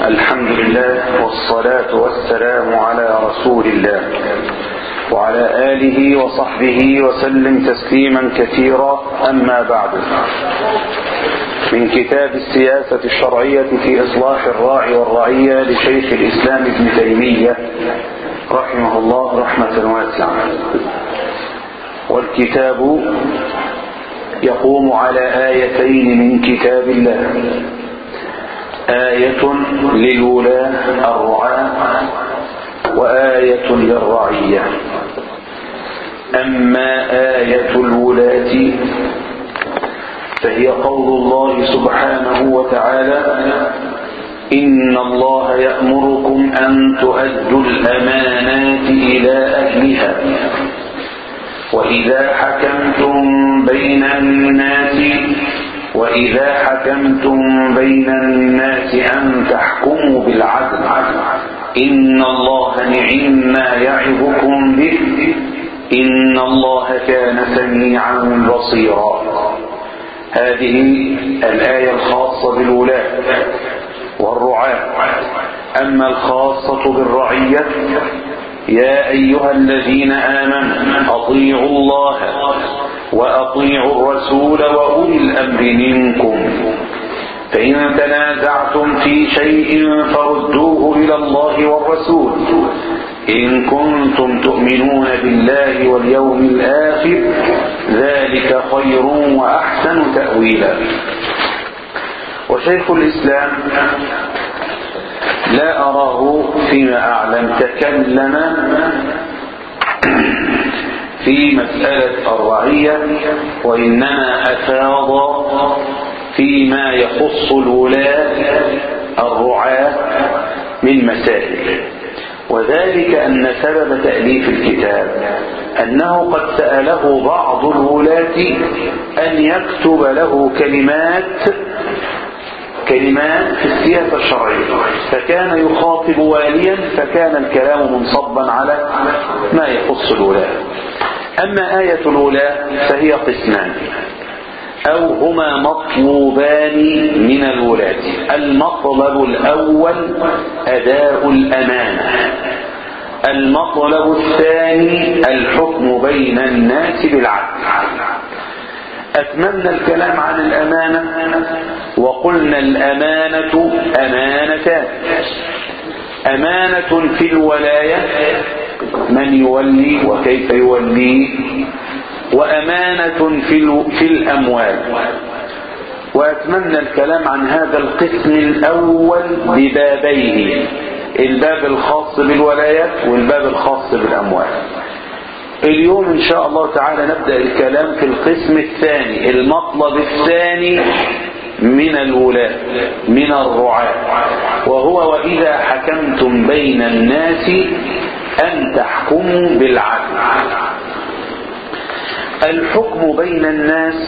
الحمد لله والصلاة والسلام على رسول الله وعلى آله وصحبه وسلم تسليما كثيرا أما بعد من كتاب السياسة الشرعية في إصلاح الراعي والرعية لشيخ الإسلام ابن تيمية رحمه الله رحمة واسعة والكتاب يقوم على آيتين من كتاب الله آية للولاة الرعاة وآية للرعية أما آية الولاة فهي قول الله سبحانه وتعالى إن الله يأمركم أن تؤدوا الأمانات إلى أهلها وإذا حكمتم بين الناس وإذا حكمتم بين الناس أن تحكموا بالعدل إن الله نعم ما يعظكم به إن الله كان سميعا بصيرا هذه الآية الخاصة بالولاة والرعاة أما الخاصة بالرعية يا أيها الذين آمنوا أطيعوا الله وأطيعوا الرسول وأولي الأمر منكم فإن تنازعتم في شيء فردوه إلى الله والرسول إن كنتم تؤمنون بالله واليوم الآخر ذلك خير وأحسن تأويلا وشيخ الإسلام لا أراه فيما أعلم تكلم في مسألة الرعية وإنما أفاض فيما يخص الولاة الرعاة من مسائل وذلك أن سبب تأليف الكتاب أنه قد سأله بعض الولاة أن يكتب له كلمات كلمات في السياسة الشرعية فكان يخاطب واليا فكان الكلام منصبا على ما يخص الولاة أما آية الولاة فهي قسمان أو هما مطلوبان من الولاة المطلب الأول أداء الأمانة المطلب الثاني الحكم بين الناس بالعدل أتممنا الكلام عن الأمانة وقلنا الأمانة أمانتان أمانة في الولاية من يولي وكيف يوليه وأمانة في, في الأموال وأتممنا الكلام عن هذا القسم الأول ببابيه الباب الخاص بالولايات والباب الخاص بالأموال اليوم إن شاء الله تعالى نبدأ الكلام في القسم الثاني المطلب الثاني من الولاة من الرعاة وهو وإذا حكمتم بين الناس أن تحكموا بالعدل الحكم بين الناس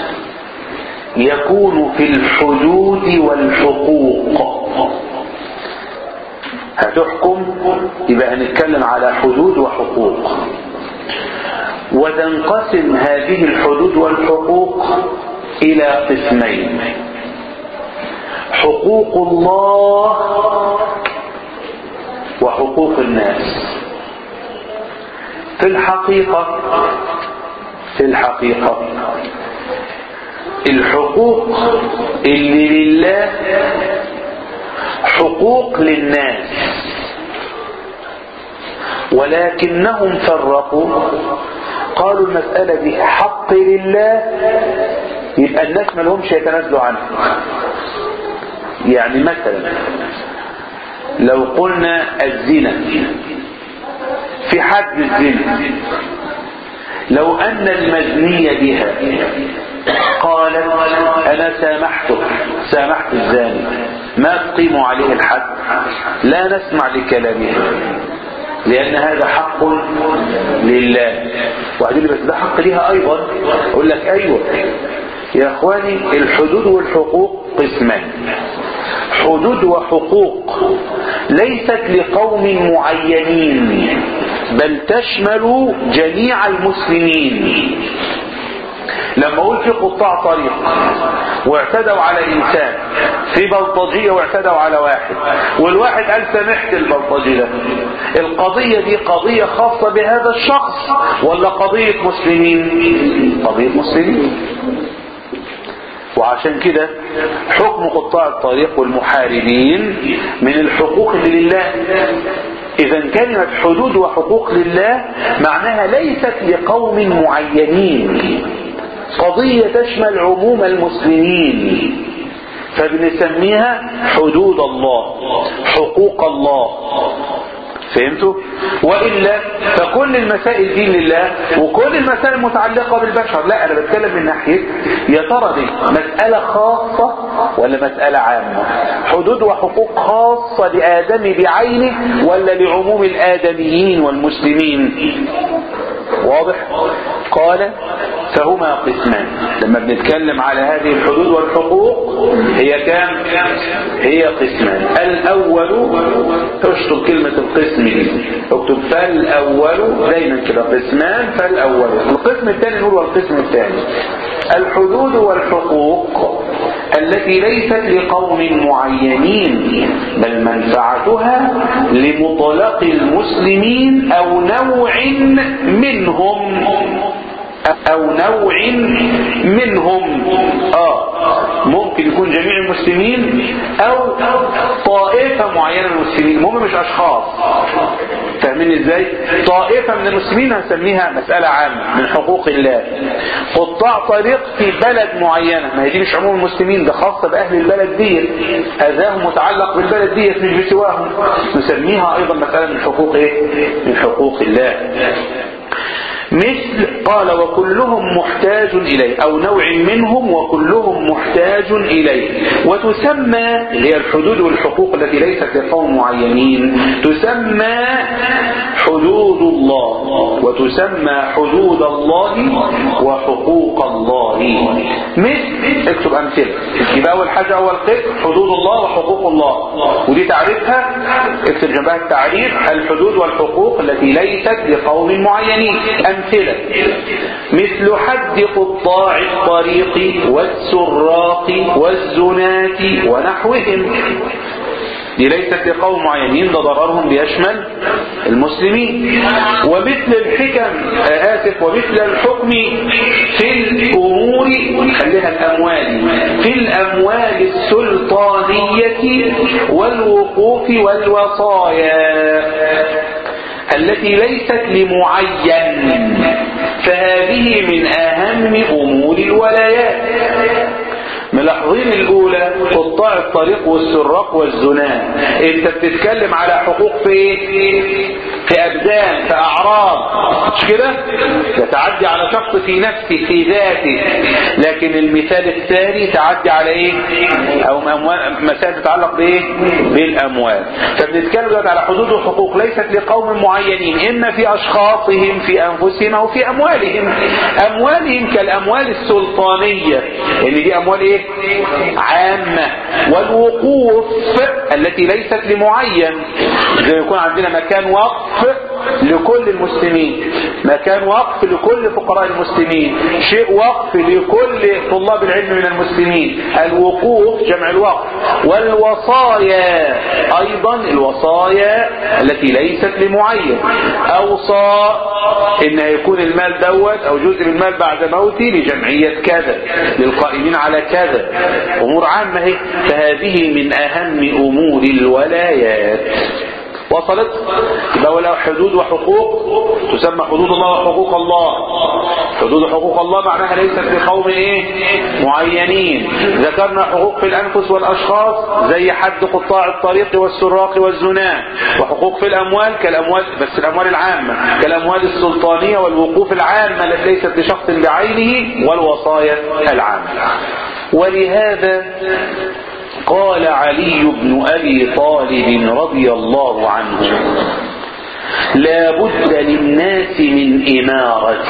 يكون في الحدود والحقوق هتحكم يبقى هنتكلم على حدود وحقوق وتنقسم هذه الحدود والحقوق إلى قسمين حقوق الله وحقوق الناس في الحقيقة في الحقيقة الحقوق اللي لله حقوق للناس ولكنهم فرقوا قالوا المسألة دي حق لله يبقى الناس ما لهمش يتنازلوا عنه يعني مثلا لو قلنا الزنا في حد الزنا لو أن المزني بها قالت أنا سامحتك سامحت الزاني ما تقيم عليه الحد لا نسمع لكلامها لأن هذا حق لله وبعدين بس ده حق ليها أيضا أقول لك أيوة يا أخواني الحدود والحقوق قسمان حدود وحقوق ليست لقوم معينين بل تشمل جميع المسلمين لما اقول في قطاع طريق واعتدوا على انسان في بلطجية واعتدوا على واحد والواحد قال سامحت البلطجي ده القضية دي قضية خاصة بهذا الشخص ولا قضية مسلمين قضية مسلمين وعشان كده حكم قطاع الطريق والمحاربين من الحقوق اللي لله اذا كلمة حدود وحقوق لله معناها ليست لقوم معينين قضية تشمل عموم المسلمين فبنسميها حدود الله حقوق الله فهمتوا والا فكل المسائل دي لله وكل المسائل المتعلقه بالبشر لا انا بتكلم من ناحيه يا ترى دي مساله خاصه ولا مساله عامه حدود وحقوق خاصه لادم بعينه ولا لعموم الادميين والمسلمين واضح قال فهما قسمان لما بنتكلم على هذه الحدود والحقوق هي كام هي قسمان الاول اشطب كلمة القسم دي اكتب فالاول دايما كده قسمان فالاول القسم الثاني هو القسم الثاني الحدود والحقوق التي ليست لقوم معينين بل منفعتها لمطلق المسلمين او نوع منهم او نوع منهم اه ممكن يكون جميع المسلمين او طائفة معينة من المسلمين هم مش اشخاص فاهمين ازاي طائفة من المسلمين هنسميها مسألة عامة من حقوق الله قطاع طريق في بلد معينة ما هي دي مش عموم المسلمين ده خاصة بأهل البلد دي أذاهم متعلق بالبلد دي مش بسواهم نسميها أيضا مسألة من حقوق إيه؟ من حقوق الله مثل قال وكلهم محتاج إليه أو نوع منهم وكلهم محتاج إليه وتسمى اللي هي الحدود والحقوق التي ليست لقوم معينين تسمى حدود الله وتسمى حدود الله وحقوق الله مثل اكتب أمثلة يبقى أول حاجة أول قسم حدود الله وحقوق الله ودي تعريفها اكتب جنبها التعريف الحدود والحقوق التي ليست لقوم معينين أمثلة مثل حد قطاع الطريق والسراق والزناة ونحوهم دي ليست لقوم معينين ده ضررهم بيشمل المسلمين ومثل الحكم آسف ومثل الحكم في الأمور خليها الأموال في الأموال السلطانية والوقوف والوصايا التي ليست لمعين فهذه من أهم أمور الولايات ملاحظين الأولى قطاع الطريق والسراق والزنا انت بتتكلم على حقوق في ايه في أبدان في أعراض مش كده يتعدي على شخص في نفسه في ذاته لكن المثال الثاني تعدي على ايه او مسائل تتعلق بايه بالاموال فبنتكلم دلوقتي على حدود وحقوق ليست لقوم معينين اما في اشخاصهم في انفسهم او في اموالهم اموالهم كالاموال السلطانية ان دي اموال ايه عامة والوقوف التي ليست لمعين زي يكون عندنا مكان وقف لكل المسلمين مكان وقف لكل فقراء المسلمين شيء وقف لكل طلاب العلم من المسلمين الوقوف جمع الوقف والوصايا ايضا الوصايا التي ليست لمعين اوصى ان يكون المال دوت او جزء من المال بعد موتي لجمعية كذا للقائمين على كذا امور عامة هي فهذه من اهم امور الولايات وصلت يبقى ولا حدود وحقوق تسمى حدود الله وحقوق الله حدود حقوق الله معناها ليست لقوم ايه معينين ذكرنا حقوق في الانفس والاشخاص زي حد قطاع الطريق والسراق والزنا وحقوق في الاموال كالاموال بس الاموال العامة كالاموال السلطانية والوقوف العامة التي ليست لشخص بعينه والوصايا العامة ولهذا قال علي بن أبي طالب رضي الله عنه لا بد للناس من إمارة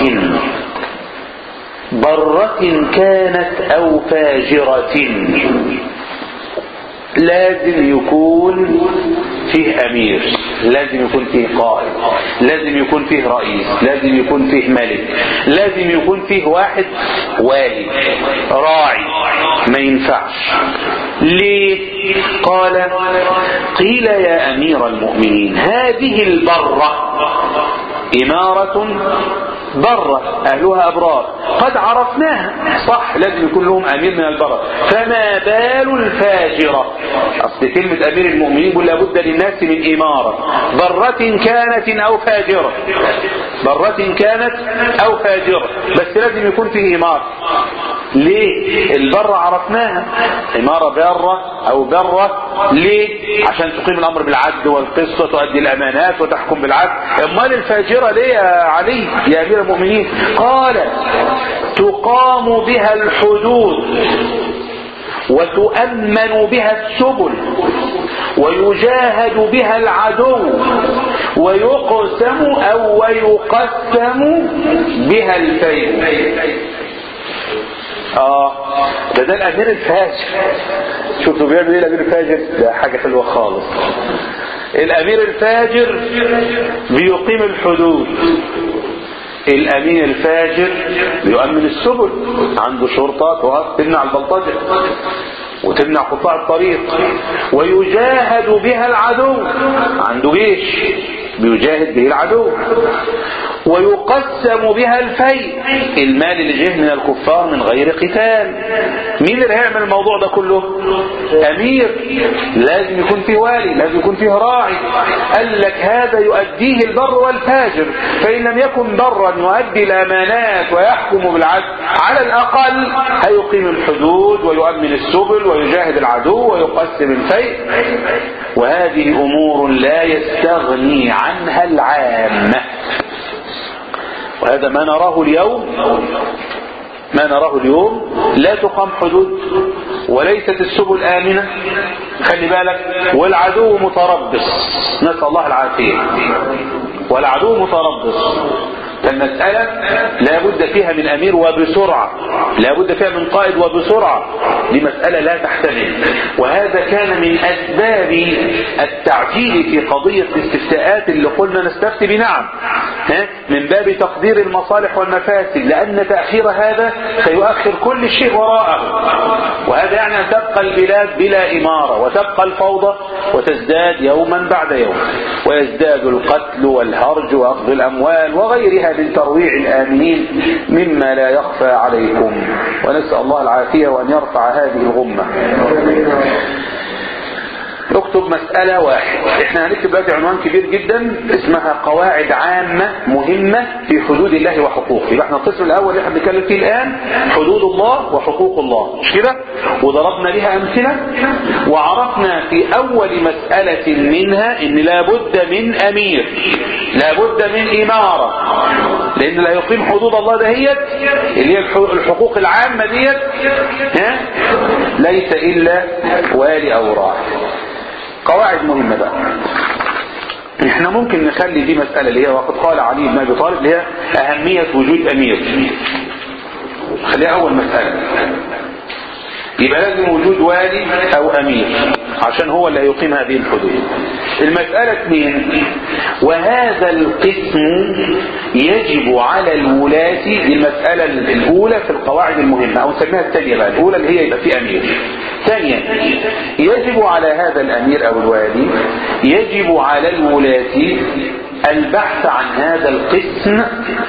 برة كانت أو فاجرة لازم يكون فيه امير لازم يكون فيه قائد لازم يكون فيه رئيس لازم يكون فيه ملك لازم يكون فيه واحد والي راعي ما ينفعش ليه قال قيل يا امير المؤمنين هذه البرة امارة برة أهلها أبرار قد عرفناها صح لازم يكون لهم أمير من البرر فما بال الفاجرة أصل كلمة أمير المؤمنين يقول لابد للناس من إمارة برة كانت أو فاجرة برة كانت أو فاجرة بس لازم يكون فيه إمارة ليه البرة عرفناها إمارة برة أو برة ليه عشان تقيم الأمر بالعدل والقسط وتؤدي الأمانات وتحكم بالعدل أمال الفاجرة ليه يا علي يا أمير المؤمنين قال تقام بها الحدود وتؤمن بها السبل ويجاهد بها العدو ويقسم أو ويقسم بها الفيء اه ده ده الامير الفاجر شوفوا بيعمل ايه الامير الفاجر ده حاجه حلوه خالص الامير الفاجر بيقيم الحدود الامين الفاجر بيؤمن السبل عنده شرطه تقف تمنع البلطجه وتمنع قطاع الطريق ويجاهد بها العدو عنده جيش بيجاهد به العدو ويقسم بها الفيء المال اللي جه من الكفار من غير قتال مين اللي هيعمل الموضوع ده كله امير لازم يكون فيه والي لازم يكون فيه راعي قال لك هذا يؤديه البر والفاجر فان لم يكن برا يؤدي الامانات ويحكم بالعدل على الاقل هيقيم الحدود ويؤمن السبل ويجاهد العدو ويقسم الفيء وهذه امور لا يستغني عنها العامه وهذا ما نراه اليوم ما نراه اليوم لا تقام حدود وليست السبل آمنة خلي بالك والعدو متربص نسأل الله العافية والعدو متربص فالمسألة لا بد فيها من أمير وبسرعة لا بد فيها من قائد وبسرعة دي مسألة لا تحتمل وهذا كان من أسباب التعجيل في قضية الاستفتاءات اللي قلنا نستفتي بنعم ها؟ من باب تقدير المصالح والمفاسد لأن تأخير هذا سيؤخر كل شيء وراءه وهذا يعني أن تبقى البلاد بلا إمارة وتبقى الفوضى وتزداد يوما بعد يوم ويزداد القتل والهرج وأخذ الأموال وغيرها من ترويع الآمنين مما لا يخفى عليكم ونسأل الله العافية وأن يرفع هذه الغمة اكتب مسألة واحد احنا هنكتب دلوقتي عنوان كبير جدا اسمها قواعد عامة مهمة في حدود الله وحقوقه يبقى احنا القسم الاول اللي احنا بنتكلم فيه الان حدود الله وحقوق الله مش كده وضربنا لها امثلة وعرفنا في اول مسألة منها ان لابد من امير لابد من امارة لان لا يقيم حدود الله دهيت اللي هي الحقوق العامة ديت ها ليس الا والي او راعي قواعد مهمة بقى احنا ممكن نخلي دي مسألة اللي هي وقد قال علي بن ابي طالب اللي هي اهمية وجود امير خليها اول مسألة يبقى لازم وجود والي او امير عشان هو اللي هيقيم هذه الحدود المسألة اثنين وهذا القسم يجب على الولاة المسألة الأولى في القواعد المهمة أو نسميها الثانية بقى الأولى اللي هي يبقى في أمير ثانيا يجب على هذا الأمير أو الوالي يجب على الولاة البحث عن هذا القسم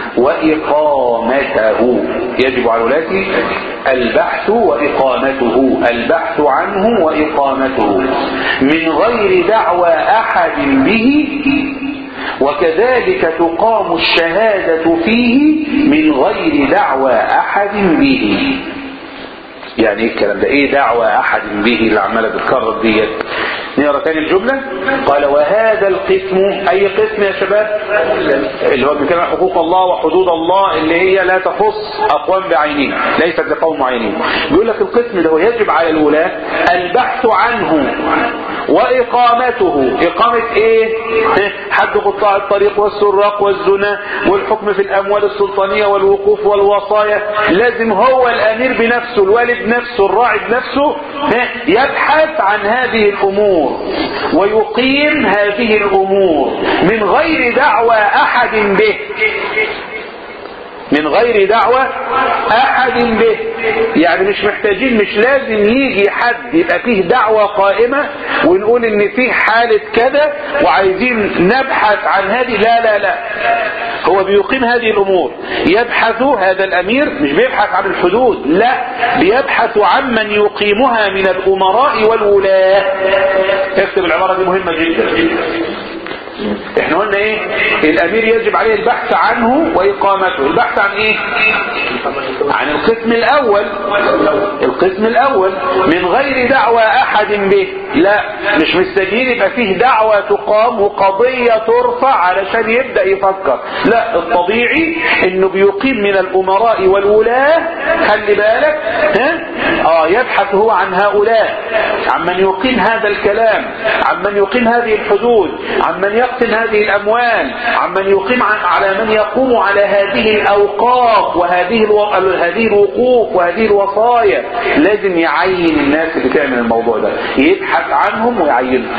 وإقامته يجب على الولاة البحث وإقامته البحث عنه وإقامته من غير دعوى أحد به وكذلك تقام الشهادة فيه من غير دعوى أحد به يعني ايه الكلام ده ايه دعوى احد به اللي عماله بتكرر ديت نقرا تاني الجمله قال وهذا القسم اي قسم يا شباب اللي هو بيتكلم عن حقوق الله وحدود الله اللي هي لا تخص اقوام بعينها ليست لقوم معينين بيقول لك القسم ده يجب على الولاة البحث عنه واقامته اقامة ايه حد قطاع الطريق والسراق والزنا والحكم في الاموال السلطانية والوقوف والوصايا لازم هو الامير بنفسه الوالد نفسه الراعي بنفسه يبحث عن هذه الامور ويقيم هذه الامور من غير دعوى احد به من غير دعوة احد به يعني مش محتاجين مش لازم يجي حد يبقى فيه دعوة قائمة ونقول ان فيه حالة كذا وعايزين نبحث عن هذه لا لا لا هو بيقيم هذه الامور يبحث هذا الامير مش بيبحث عن الحدود لا بيبحث عن من يقيمها من الامراء والولاة اكتب العبارة دي مهمة جدا احنا قلنا ايه الامير يجب عليه البحث عنه واقامته البحث عن ايه عن القسم الاول القسم الاول من غير دعوى احد به لا مش مستنيين يبقى فيه دعوة تقام وقضية ترفع علشان يبدأ يفكر لا الطبيعي انه بيقيم من الامراء والولاة خلي بالك ها اه يبحث هو عن هؤلاء عمن يقيم هذا الكلام عمن يقيم هذه الحدود عمن يقسم هذه الاموال عمن يقيم على من يقوم على هذه الاوقاف وهذه الو... هذه الوقوف وهذه الوصايا لازم يعين الناس اللي تعمل الموضوع ده يبحث عنهم ويعينهم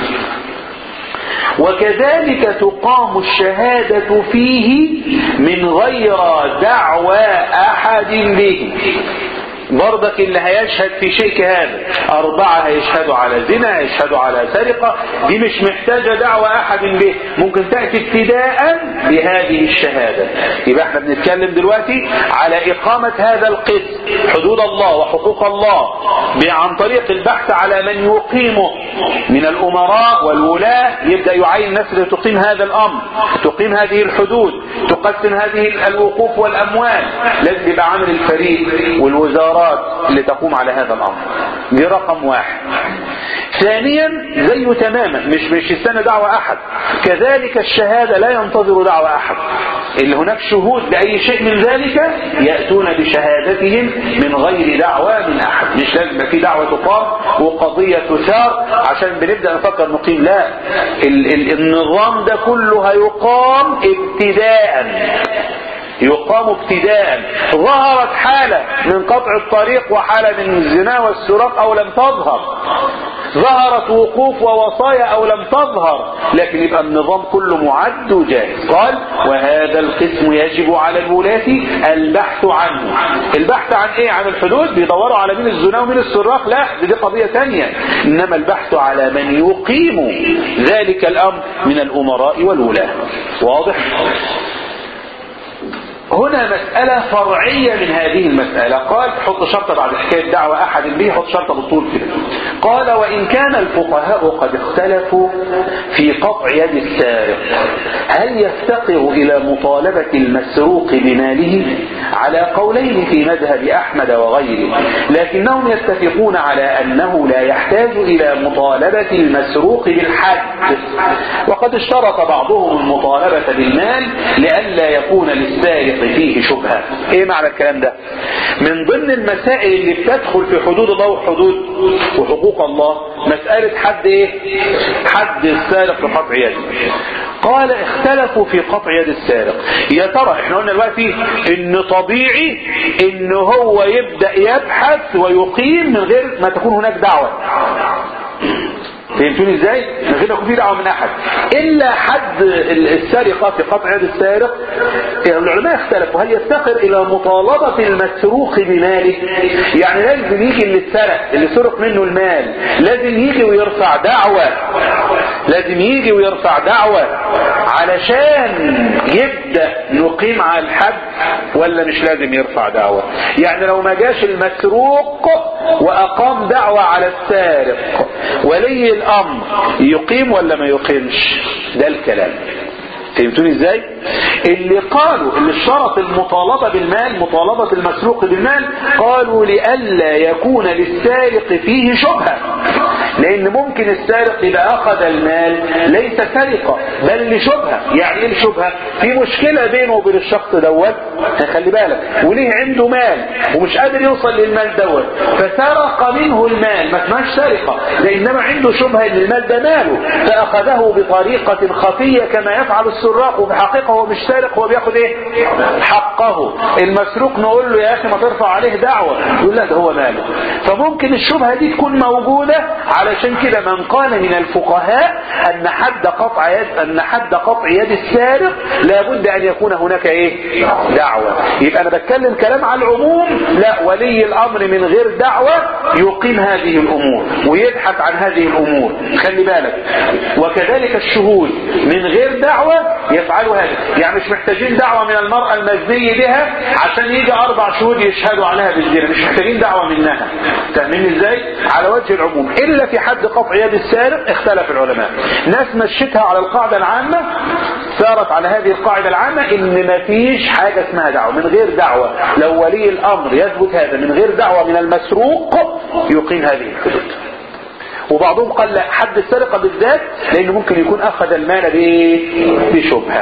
وكذلك تقام الشهادة فيه من غير دعوى أحد به برضك اللي هيشهد في شيء كهذا أربعة هيشهدوا على زنا هيشهدوا على سرقة دي مش محتاجة دعوة أحد به ممكن تأتي ابتداء بهذه الشهادة يبقى احنا بنتكلم دلوقتي على إقامة هذا القسم حدود الله وحقوق الله عن طريق البحث على من يقيمه من الأمراء والولاة يبدأ يعين الناس اللي تقيم هذا الأمر تقيم هذه الحدود تقسم هذه الوقوف والأموال لازم يبقى عامل الفريق والوزارة القرارات اللي تقوم على هذا الامر دي رقم واحد ثانيا زيه تماما مش مش يستنى دعوة احد كذلك الشهادة لا ينتظر دعوة احد اللي هناك شهود بأي شيء من ذلك يأتون بشهادتهم من غير دعوة من احد مش لازم في دعوة تقام وقضية تثار عشان بنبدأ نفكر نقيم لا ال ال النظام ده كله هيقام ابتداء يقام ابتداء ظهرت حالة من قطع الطريق وحالة من الزنا والسراق او لم تظهر ظهرت وقوف ووصايا او لم تظهر لكن يبقى النظام كله معد وجاهز قال وهذا القسم يجب على الولاة البحث عنه البحث عن ايه عن الحدود بيدوروا على مين الزنا ومين السراق لا دي, دي قضية ثانية انما البحث على من يقيم ذلك الامر من الامراء والولاة واضح هنا مسألة فرعية من هذه المسألة قال حط شرطة بعد حكاية دعوة أحد به حط شرطة بالطول كده قال وإن كان الفقهاء قد اختلفوا في قطع يد السارق هل يفتقر إلى مطالبة المسروق بماله على قولين في مذهب أحمد وغيره لكنهم يتفقون على أنه لا يحتاج إلى مطالبة المسروق بالحد وقد اشترط بعضهم المطالبة بالمال لئلا يكون للسارق فيه شبهة ايه معنى الكلام ده من ضمن المسائل اللي بتدخل في حدود الله وحدود وحقوق الله مسألة حد ايه حد السارق في قطع يده قال اختلفوا في قطع يد السارق يا ترى احنا قلنا دلوقتي ان طبيعي ان هو يبدأ يبحث ويقيم من غير ما تكون هناك دعوة فهمتوني ازاي من غير ما يكون في دعوه من احد الا حد السرقه في قطع يد السارق العلماء اختلفوا هل يفتقر الى مطالبه المسروق بماله يعني لازم يجي اللي اتسرق اللي سرق منه المال لازم يجي ويرفع دعوه لازم يجي ويرفع دعوه علشان يبدا نقيم على الحد ولا مش لازم يرفع دعوه يعني لو ما جاش المسروق واقام دعوه على السارق ولي الامر يقيم ولا ما يقيمش ده الكلام فهمتوني ازاي اللي قالوا اللي شرط المطالبة بالمال مطالبة المسروق بالمال قالوا لئلا يكون للسارق فيه شبهة لان ممكن السارق اذا اخذ المال ليس سرقة بل لشبهة يعني ايه الشبهة في مشكلة بينه وبين الشخص دوت خلي بالك وليه عنده مال ومش قادر يوصل للمال دوت فسرق منه المال ما اسمهاش سرقة لانما عنده شبهة ان المال ده ماله فاخذه بطريقة خفية كما يفعل السراق وفي الحقيقة هو مش سارق هو بياخد ايه حقه المسروق نقول له يا اخي ما ترفع عليه دعوة يقول لا ده هو ماله فممكن الشبهة دي تكون موجودة علشان كده من قال من الفقهاء ان حد قطع يد ان حد قطع يد السارق لابد ان يكون هناك ايه دعوة يبقى انا بتكلم كلام على العموم لا ولي الامر من غير دعوة يقيم هذه الامور ويبحث عن هذه الامور خلي بالك وكذلك الشهود من غير دعوة يفعلوا هذا يعني مش محتاجين دعوة من المرأة المزني بها عشان يجي اربع شهود يشهدوا عليها بالزنا مش محتاجين دعوة منها فاهمين ازاي على وجه العموم الا في حد قطع يد السارق اختلف العلماء ناس مشتها على القاعدة العامة سارت على هذه القاعدة العامة ان مفيش حاجة اسمها دعوة من غير دعوة لو ولي الامر يثبت هذا من غير دعوة من المسروق يقيم هذه الحدود وبعضهم قال لا حد السرقة بالذات لانه ممكن يكون اخذ المال بشبهة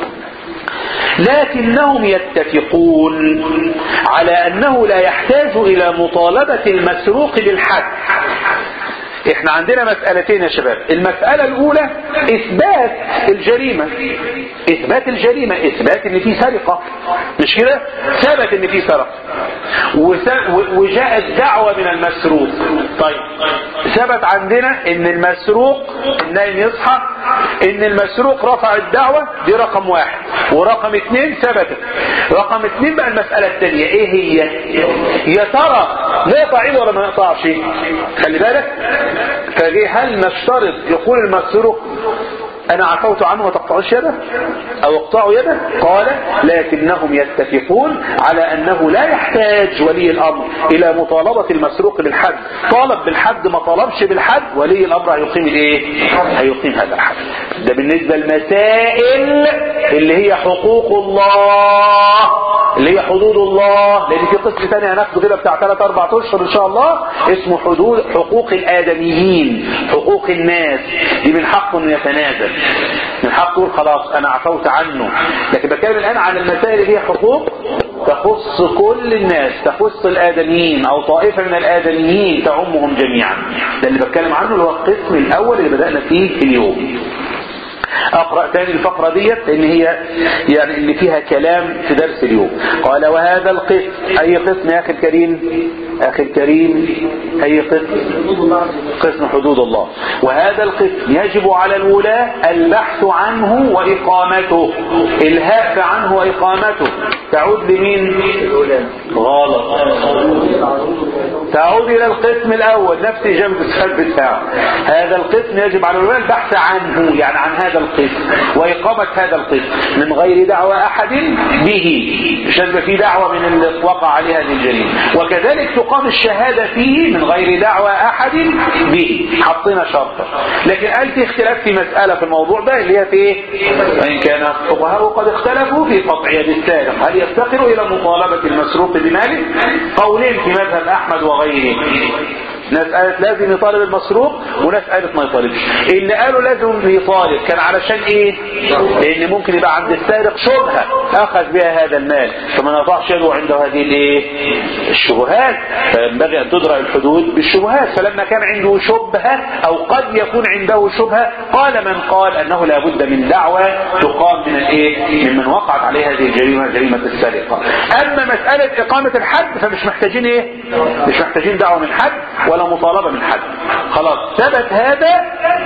لكنهم يتفقون على انه لا يحتاج الى مطالبة المسروق بالحد احنا عندنا مسألتين يا شباب المسألة الاولى اثبات الجريمة اثبات الجريمة اثبات ان في سرقة مش كده ثبت ان في سرقة وجاءت دعوة من المسروق طيب ثبت عندنا ان المسروق النايم يصحى ان المسروق رفع الدعوة دي رقم واحد ورقم اثنين ثبتت رقم اثنين بقى المسألة الثانية ايه هي يا ترى نقطع ايه ولا ما نقطعش خلي بالك فجي هل نشترط يقول المسروق انا عفوت عنه ما تقطعوش يده او اقطعوا يده قال لكنهم يتفقون على انه لا يحتاج ولي الامر الى مطالبة المسروق بالحد طالب بالحد ما طلبش بالحد ولي الامر هيقيم الايه هيقيم هذا الحد ده بالنسبة المسائل اللي هي حقوق الله اللي هي حدود الله لان في قسم تاني هناخده كده بتاع 3 4 اشهر ان شاء الله اسمه حدود حقوق الادميين حقوق الناس دي من حقه انه يتنازل من حقه يقول خلاص انا عفوت عنه لكن بتكلم الان عن المسائل اللي هي حقوق تخص كل الناس تخص الادميين او طائفة من الادميين تعمهم جميعا ده اللي بتكلم عنه اللي هو القسم الاول اللي بدأنا فيه اليوم اقرأ تاني الفقرة ديت لان هي يعني اللي فيها كلام في درس اليوم قال وهذا القسم اي قسم يا اخي الكريم اخي الكريم اي قسم قسم حدود الله وهذا القسم يجب على الولاة البحث عنه واقامته الهاء عنه واقامته تعود لمين غلط تعود الى القسم الاول نفس جنب السلب بتاعه هذا القسم يجب على الولاة البحث عنه يعني عن هذا القسم وإقامة هذا القسم من غير دعوة أحد به مش لازم في دعوة من اللي وقع عليه هذه الجريمة وكذلك تقام الشهادة فيه من غير دعوة أحد به حطينا شرطا لكن قال في اختلاف في مسألة في الموضوع ده اللي هي في ايه وإن كان الفقهاء قد اختلفوا في قطع يد السارق هل يفتقر إلى مطالبة المسروق بماله قولين في مذهب أحمد وغيره ناس قالت لازم يطالب المسروق وناس قالت ما يطالبش اللي قالوا لازم يطالب كان علشان ايه لان ممكن يبقى عند السارق شبهة اخذ بها هذا المال فما نضعش يده عنده هذه الايه الشبهات فينبغي ان تدرى الحدود بالشبهات فلما كان عنده شبهة او قد يكون عنده شبهة قال من قال انه لابد من دعوة تقام من الايه ممن وقعت عليه هذه الجريمة جريمة السرقة اما مسألة اقامة الحد فمش محتاجين ايه مش محتاجين دعوة من حد ولا مطالبة من حد خلاص ثبت هذا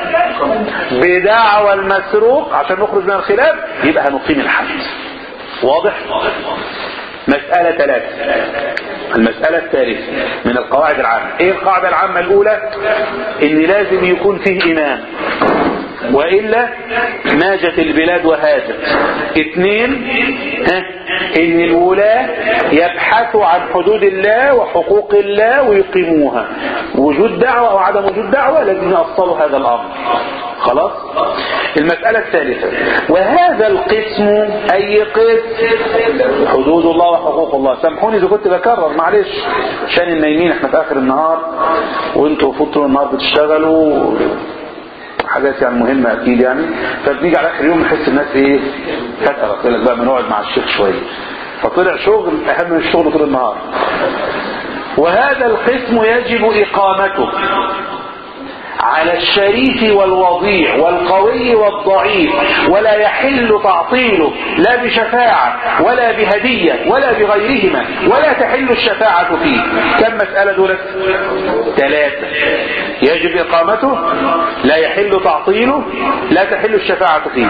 بدعوى المسروق عشان نخرج من الخلاف يبقى هنقيم الحد واضح مسألة ثلاثة المسألة الثالثة من القواعد العامة ايه القاعدة العامة الاولى ان لازم يكون فيه امام وإلا ماجت البلاد وهاجت اثنين ها ان الولاة يبحثوا عن حدود الله وحقوق الله ويقيموها وجود دعوة او عدم وجود دعوة لازم يأصلوا هذا الامر خلاص المسألة الثالثة وهذا القسم أي قسم حدود الله وحقوق الله سامحوني إذا كنت بكرر معلش عشان النايمين احنا في آخر النهار وانتوا فطروا النهار بتشتغلوا حاجات يعني مهمة أكيد يعني فبنيجي على آخر يوم نحس الناس إيه فترة يقول لك بقى بنقعد مع الشيخ شوية فطلع شغل أهم من الشغل طول النهار وهذا القسم يجب إقامته على الشريف والوضيع والقوي والضعيف ولا يحل تعطيله لا بشفاعة ولا بهدية ولا بغيرهما ولا تحل الشفاعة فيه كم مسألة دولت ثلاثة يجب إقامته لا يحل تعطيله لا تحل الشفاعة فيه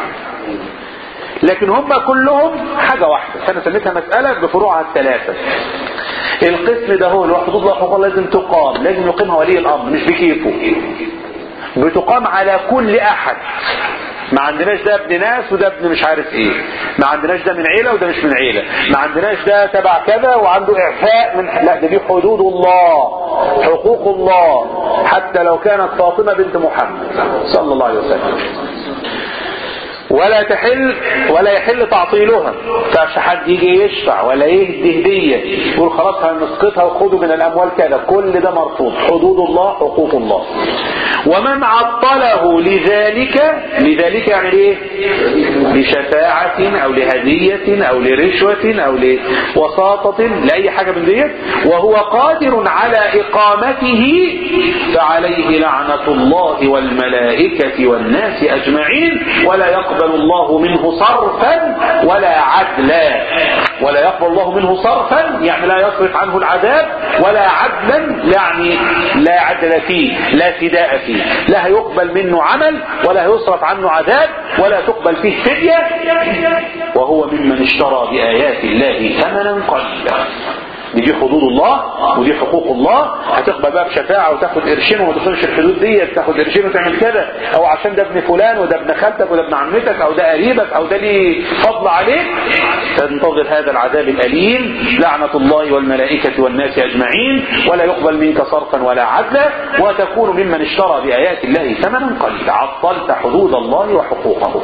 لكن هم كلهم حاجة واحدة فأنا سميتها مسألة بفروعها الثلاثة القسم ده هو حدود الله حقوق الله لازم تقام لازم يقيمها ولي الأمر مش بكيفه بتقام على كل أحد ما عندناش ده ابن ناس وده ابن مش عارف ايه ما عندناش ده من عيلة وده مش من عيلة ما عندناش ده تبع كذا وعنده اعفاء من لا ده دي حدود الله حقوق الله حتى لو كانت فاطمة بنت محمد صلى الله عليه وسلم ولا تحل ولا يحل تعطيلها فاش حد يجي يشفع ولا يهدي هدية يقول خلاص هنسقطها وخدوا من الأموال كذا كل ده مرفوض حدود الله حقوق الله ومن عطله لذلك لذلك يعني ايه لشفاعة او لهدية او لرشوة او لوساطة لأي حاجة من ديت وهو قادر على اقامته فعليه لعنة الله والملائكة والناس اجمعين ولا يقبل الله منه صرفا ولا عدلا ولا يقبل الله منه صرفا يعني لا يصرف عنه العذاب ولا عدلا يعني لا عدل فيه لا فداء فيه لا يقبل منه عمل ولا يصرف عنه عذاب ولا تقبل فيه فدية وهو ممن اشترى بآيات الله ثمنا قليلا دي حدود الله ودي حقوق الله هتقبل بقى بشفاعة وتاخد قرشين وما تدخلش الحدود دي تاخد قرشين وتعمل كده او عشان ده ابن فلان وده ابن خالتك وده ابن عمتك او ده قريبك او ده ليه فضل عليك تنتظر هذا العذاب الأليم لعنة الله والملائكة والناس أجمعين ولا يقبل منك صرفا ولا عدلا وتكون ممن اشترى بآيات الله ثمنا قليلا عطلت حدود الله وحقوقه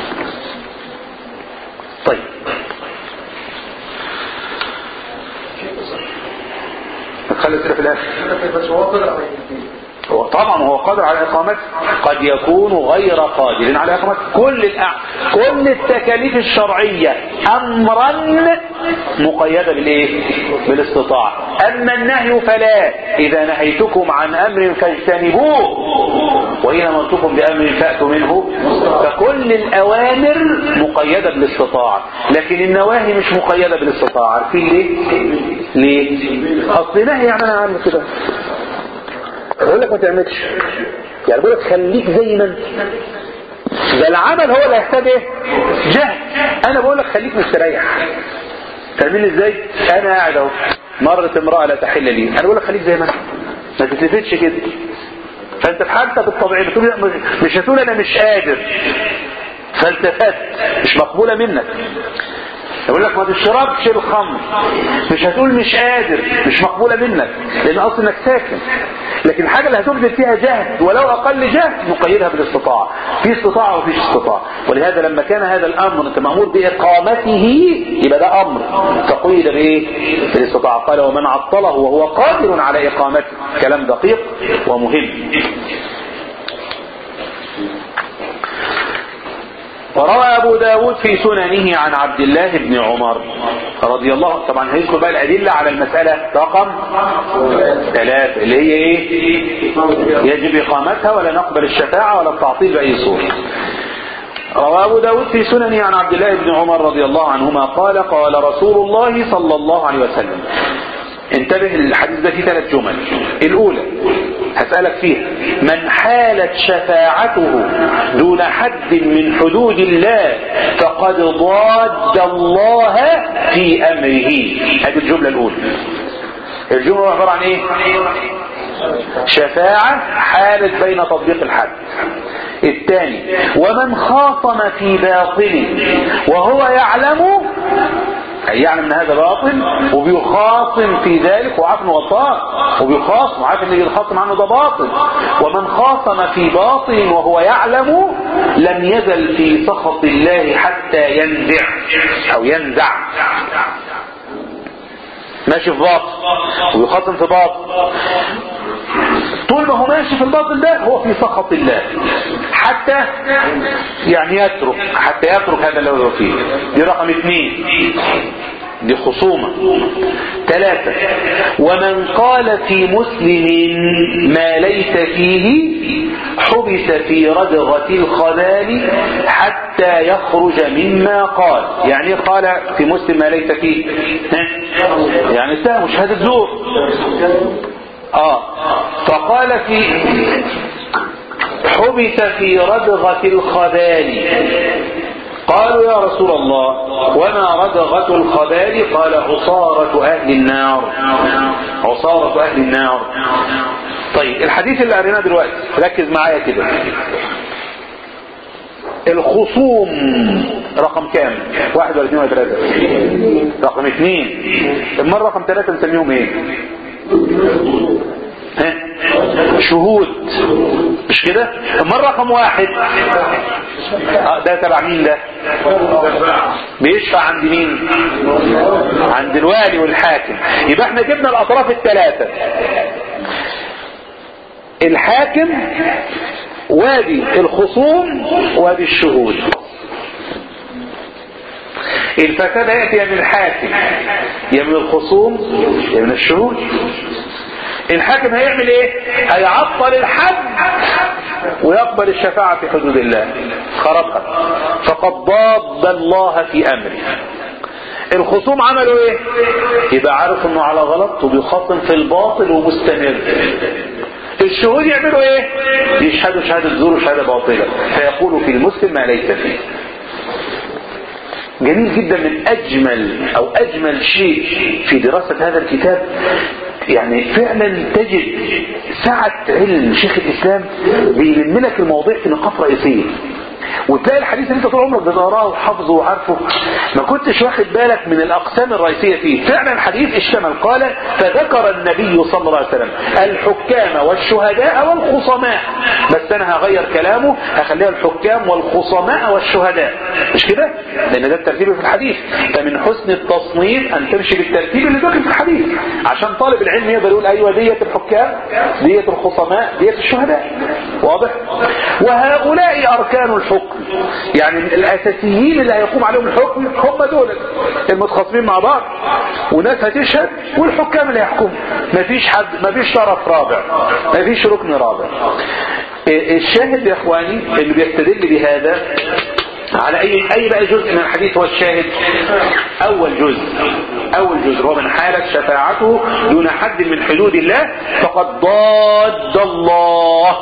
طيب خلي السيرة في الآخر بس هو قدر على هو طبعا هو قادر على إقامته قد يكون غير قادر على إقامته كل الأع... كل التكاليف الشرعية أمرا مقيدة بالإيه؟ بالاستطاعة أما النهي فلا إذا نهيتكم عن أمر فاجتنبوه وإن أمرتكم بأمر فأتوا منه فكل الأوامر مقيدة بالاستطاعة لكن النواهي مش مقيدة بالاستطاعة عارفين ليه؟ ليه؟ أصل نهي يعني أنا أعمل كده بقول لك ما تعملش يعني بقول لك خليك زي ما انت ده العمل هو اللي هيحتاج ايه جهد انا بقول لك خليك مستريح فاهمين ازاي انا قاعد اهو مرت امراه لا تحل لي انا بقول لك خليك زي ما انت ما تتلفتش كده فانت في حالتك الطبيعيه بتقول لا مش هتقول انا مش قادر فالتفت مش مقبوله منك يقول لك ما تشربش الخمر مش هتقول مش قادر مش مقبولة منك لان اصل انك ساكن لكن الحاجة اللي هتبذل فيها جهد ولو اقل جهد نقيدها بالاستطاعة في استطاعة وفيش استطاعة ولهذا لما كان هذا الامر انت مأمور باقامته يبقى ده امر فقيد بايه بالاستطاعة قال ومن عطله وهو قادر على اقامته كلام دقيق ومهم وروى أبو داود في سننه عن عبد الله بن عمر رضي الله طبعا هيذكر بقى الأدلة على المسألة رقم ثلاثة اللي هي إيه يجب إقامتها ولا نقبل الشفاعة ولا التعطيل بأي صورة روى أبو داود في سننه عن عبد الله بن عمر رضي الله عنهما قال قال رسول الله صلى الله عليه وسلم انتبه الحديث ده فيه ثلاث جمل الأولى هسألك فيها من حالت شفاعته دون حد من حدود الله فقد ضاد الله في أمره هذه الجملة الأولى الجملة عبارة عن ايه شفاعة حالت بين تطبيق الحد الثاني ومن خاصم في باطل وهو يعلم أي يعلم ان هذا باطل وبيخاصم في ذلك وعارف انه غلطان وبيخاصم وعارف ان اللي بيخاصم عنه ده باطل ومن خاصم في باطل وهو يعلم لم يزل في سخط الله حتى ينزع او ينزع ماشي في باطل ويخاصم في باطل طول ما هو ماشي في الباطل ده هو في سخط الله حتى يعني يترك حتى يترك هذا اللي هو فيه دي رقم اثنين دي خصومة ثلاثة ومن قال في مسلم ما ليس فيه حبس في ردغة الخلال حتى يخرج مما قال يعني قال في مسلم ما ليس فيه يعني اتهم شهادة زور اه فقال في حبس في ردغة الخبال قالوا يا رسول الله وما ردغة الخبال قال عصارة أهل النار عصارة أهل النار طيب الحديث اللي قريناه دلوقتي ركز معايا كده الخصوم رقم كام واحد ولا اثنين ولا ثلاثة رقم اثنين المرة رقم ثلاثة نسميهم ايه ها؟ شهود مش كده المرة رقم واحد آه ده تبع مين ده بيشفع عند مين عند الوالي والحاكم يبقى احنا جبنا الاطراف الثلاثة الحاكم وادي الخصوم وادي الشهود الفساد يأتي يا من الحاكم يا من الخصوم يا من الشهود الحاكم هيعمل ايه هيعطل الحد ويقبل الشفاعة في حدود الله خربها فقد ضاد الله في امره الخصوم عملوا ايه يبقى عارف انه على غلط وبيخاصم في الباطل ومستمر الشهود يعملوا ايه يشهدوا شهادة زور وشهادة باطلة فيقولوا في المسلم ما ليس فيه جميل جدا من اجمل او اجمل شيء في دراسة هذا الكتاب يعني فعلا تجد سعة علم شيخ الاسلام بيلم لك المواضيع في نقاط رئيسية وتلاقي الحديث اللي انت طول عمرك بتقراه وحافظه وعارفه ما كنتش واخد بالك من الاقسام الرئيسيه فيه فعلا الحديث اشتمل قال فذكر النبي صلى الله عليه وسلم الحكام والشهداء والخصماء بس انا هغير كلامه هخليها الحكام والخصماء والشهداء مش كده لان ده الترتيب في الحديث فمن حسن التصنيف ان تمشي بالترتيب اللي داخل في الحديث عشان طالب العلم يقدر يقول ايوه ديت الحكام ديت الخصماء ديت الشهداء واضح وهؤلاء اركان الحكم يعني الاساسيين اللي هيقوم عليهم الحكم هم دول المتخاصمين مع بعض وناس هتشهد والحكام اللي هيحكموا مفيش حد مفيش طرف رابع مفيش ركن رابع الشاهد يا اخواني اللي بيستدل بهذا على اي اي بقى جزء من الحديث هو الشاهد اول جزء اول جزء هو من حالة شفاعته دون حد من حدود الله فقد ضاد الله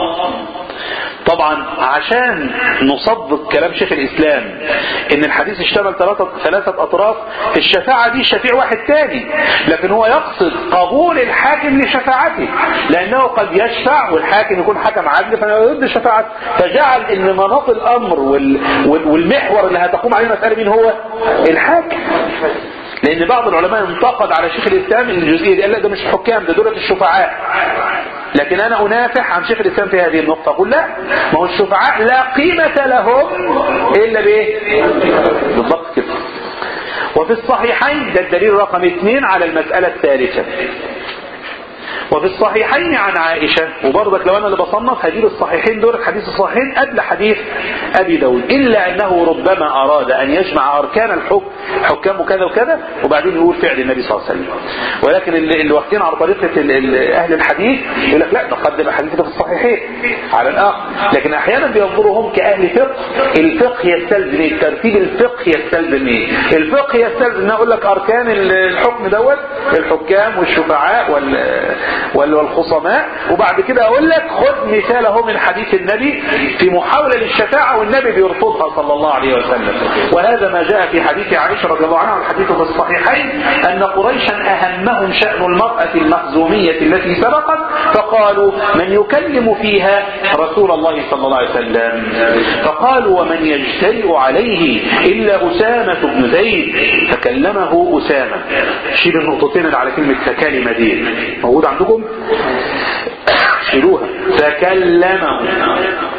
طبعا عشان نصدق كلام شيخ الاسلام ان الحديث اشتمل ثلاثة, ثلاثة اطراف الشفاعة دي شفيع واحد تاني لكن هو يقصد قبول الحاكم لشفاعته لانه قد يشفع والحاكم يكون حكم عدل فيرد شفاعته فجعل ان مناط الامر وال والمحور اللي هتقوم عليه المسألة مين هو الحاكم لان بعض العلماء انتقد على شيخ الاسلام الجزئيه دي قال لا ده مش حكام ده دولة الشفعاء لكن انا انافح عن شيخ الاسلام في هذه النقطة اقول لا ما هو الشفعاء لا قيمة لهم الا بايه بالضبط كده وفي الصحيحين ده الدليل رقم اثنين على المسألة الثالثة وفي الصحيحين عن عائشة وبرضك لو انا اللي بصنف هجيب الصحيحين دول الحديث الصحيحين قبل حديث ابي داود الا انه ربما اراد ان يجمع اركان الحكم حكام كذا وكذا وبعدين يقول فعل النبي صلى الله عليه وسلم ولكن اللي, اللي واخدين على طريقة اهل الحديث يقول لك لا نقدم الحديث ده في الصحيحين على الاخر لكن احيانا بينظرهم كاهل فقه الفقه يستلزم ايه ترتيب الفقه يستلزم ايه الفقه يستلزم ان اقول لك اركان الحكم دوت الحكام والشفعاء وال والخصماء وبعد كده اقول لك خد مثال اهو من حديث النبي في محاولة للشفاعة والنبي بيرفضها صلى الله عليه وسلم وهذا ما جاء في حديث عائشة رضي الله عنها والحديث في الصحيحين ان قريشا اهمهم شأن المرأة المخزومية التي سبقت فقالوا من يكلم فيها رسول الله صلى الله عليه وسلم فقالوا ومن يجترئ عليه الا اسامة بن زيد فكلمه اسامة شيل النقطتين اللي على كلمة فكلمة دي موجود عندكم شيلوها فكلمه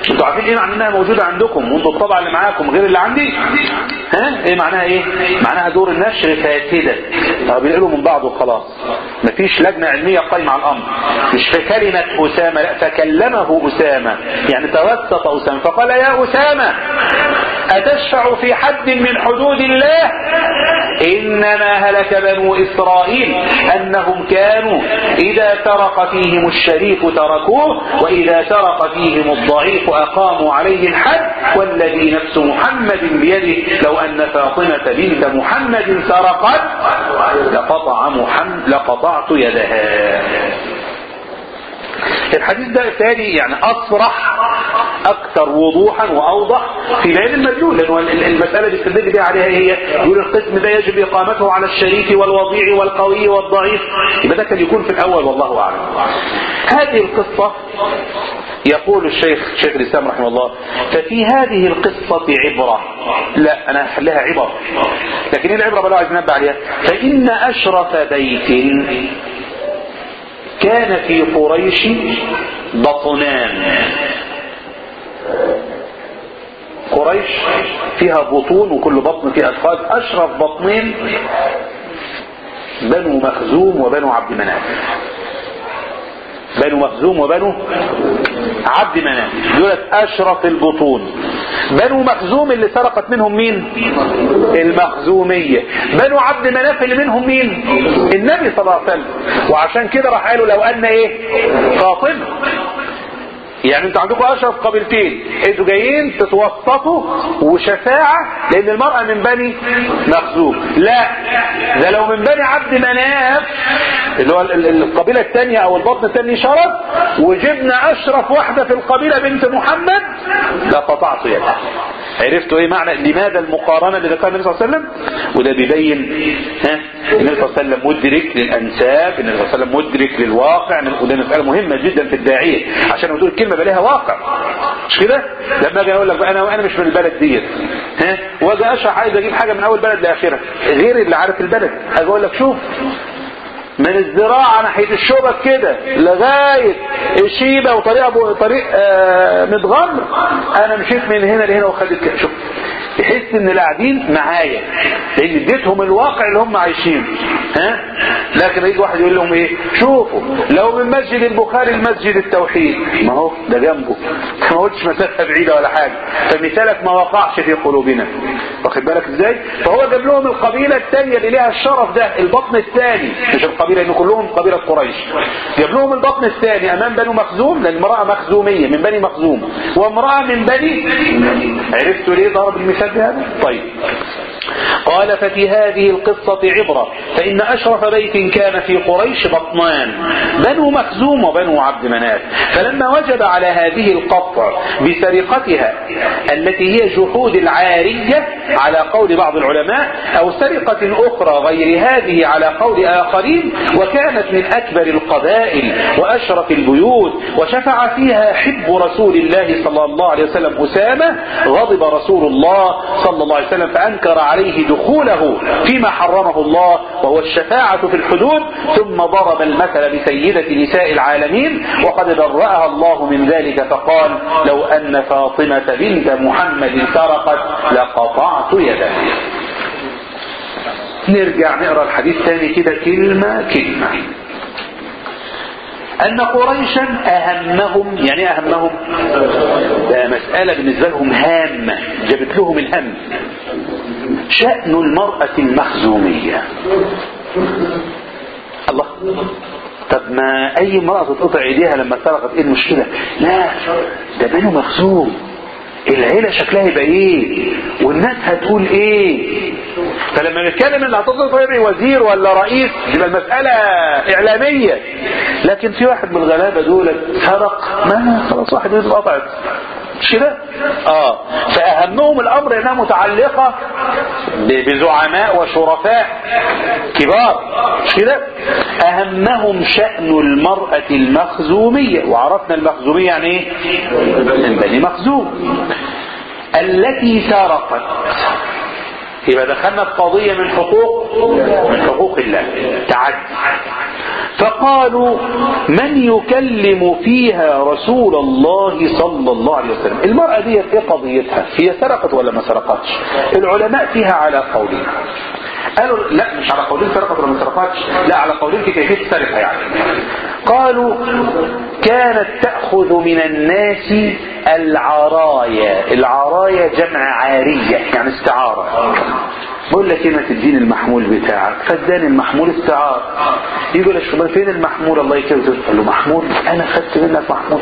انتوا عارفين ايه معنى انها موجودة عندكم وانتوا الطبعة اللي معاكم غير اللي عندي ها ايه معناها ايه معناها دور النشر فاسدة طب بينقلوا من بعض وخلاص مفيش لجنة علمية قايمة على الامر مش في كلمة اسامة لا فكلمه اسامة يعني توسط اسامة فقال يا اسامة اتشفع في حد من حدود الله انما هلك بنو اسرائيل انهم كانوا اذا سرق فيهم الشريف تركوه واذا سرق فيهم الضعيف اقاموا عليه الحد والذي نفس محمد بيده لو ان فاطمة بنت محمد سرقت لقطع محمد لقطعت يدها الحديث ده التالي يعني اصرح اكثر وضوحا واوضح في بيان المدلول لان المساله اللي استدل بها عليها هي يقول القسم ده يجب اقامته على الشريك والوضيع والقوي والضعيف يبقى ده كان يكون في الاول والله اعلم هذه القصه يقول الشيخ شيخ الاسلام رحمه الله ففي هذه القصة عبرة لا انا هخليها عبر لكن ايه العبرة بقى عايز ننبه عليها فان اشرف بيت كان في قريش بطنان قريش فيها بطون وكل بطن فيها أشخاص أشرف بطنين بنو مخزوم وبنو عبد مناف بنو مخزوم وبنو عبد مناف دولت أشرف البطون بنو مخزوم اللي سرقت منهم مين المخزومية بنو عبد مناف اللي منهم مين النبي صلى الله عليه وسلم وعشان كده راح قالوا لو أن ايه فاطمة يعني انتوا عندكم اشرف قبيلتين انتوا جايين تتوسطوا وشفاعة لان المرأة من بني مخزوم لا ده لو من بني عبد مناف اللي هو القبيلة الثانية او البطن الثاني شرف وجبنا اشرف واحدة في القبيلة بنت محمد لقطعت يدها عرفتوا ايه معنى لماذا المقارنة اللي ذكرها النبي صلى الله عليه وسلم وده بيبين ها النبي صلى الله عليه وسلم مدرك للانساب النبي صلى الله عليه وسلم مدرك للواقع وده مسألة مهمة جدا في الداعية عشان لما تقول الكلمة بقى لها واقع مش كده لما اجي اقول لك بقى انا وانا مش من البلد ديت ها واجي اشرح عايز اجيب حاجة من اول بلد لاخرها غير اللي عارف البلد اجي اقول لك شوف من الزراعة ناحية الشبك كده لغاية الشيبة وطريق طريق آه متغمر انا مشيت من هنا لهنا وخدت كده شوف تحس ان اللي قاعدين معايا لان اديتهم الواقع اللي هم عايشينه ها لكن يجي واحد يقول لهم ايه شوفوا لو من مسجد البخاري لمسجد التوحيد ما هو ده جنبه ما قلتش مسافه بعيده ولا حاجه فمثالك ما وقعش في قلوبنا واخد بالك ازاي فهو جاب لهم القبيله الثانيه اللي ليها الشرف ده البطن الثاني مش القبيله ان كلهم قبيله قريش جاب لهم البطن الثاني امام بنو مخزوم لان امراه مخزوميه من بني مخزوم وامراه من بني عرفتوا ليه ضرب المثال بهذا طيب قال ففي هذه القصة عبرة فإن أشرف بيت كان في قريش بطنان بنو مخزوم وبنو عبد مناف فلما وجب على هذه القطع بسرقتها التي هي جحود العارية على قول بعض العلماء أو سرقة أخرى غير هذه على قول آخرين وكانت من أكبر القبائل وأشرف البيوت وشفع فيها حب رسول الله صلى الله عليه وسلم أسامة غضب رسول الله صلى الله عليه وسلم فأنكر عليه دخوله فيما حرمه الله وهو الشفاعة في الحدود ثم ضرب المثل بسيدة نساء العالمين وقد برأها الله من ذلك فقال لو أن فاطمة بنت محمد سرقت لقطعت يدها نرجع نقرا الحديث تاني كده كلمة كلمة أن قريشا أهمهم يعني أهمهم ده مسألة بالنسبة لهم هامة جابت لهم الهم شأن المرأة المخزومية الله طب ما أي امرأة تتقطع إيديها لما سرقت إيه المشكلة لا ده بنو مخزوم العيلة شكلها يبقى ايه والناس هتقول ايه فلما نتكلم ان هتصل طيب وزير ولا رئيس يبقى المسألة اعلامية لكن في واحد من الغلابة دول سرق ما خلاص واحد يد قطعت مش كده اه فاهمهم الامر انها متعلقة بزعماء وشرفاء كبار مش كده اهمهم شأن المرأة المخزومية وعرفنا المخزومية يعني ايه من بني مخزوم التي سرقت يبقى دخلنا في قضية من حقوق من حقوق الله تعدي فقالوا من يكلم فيها رسول الله صلى الله عليه وسلم المرأة دي ايه قضيتها هي سرقت ولا ما سرقتش العلماء فيها على قولين قالوا لا مش على قولين سرقت ولا ما سرقتش لا على قولين في كيفية السرقة يعني قالوا كانت تأخذ من الناس العرايا العرايا جمع عارية يعني استعارة بقول لك ايه ما تديني المحمول بتاعك فاداني المحمول استعارة يقول الشباب فين المحمول الله يكرمك قال له محمول انا خدت منك محمول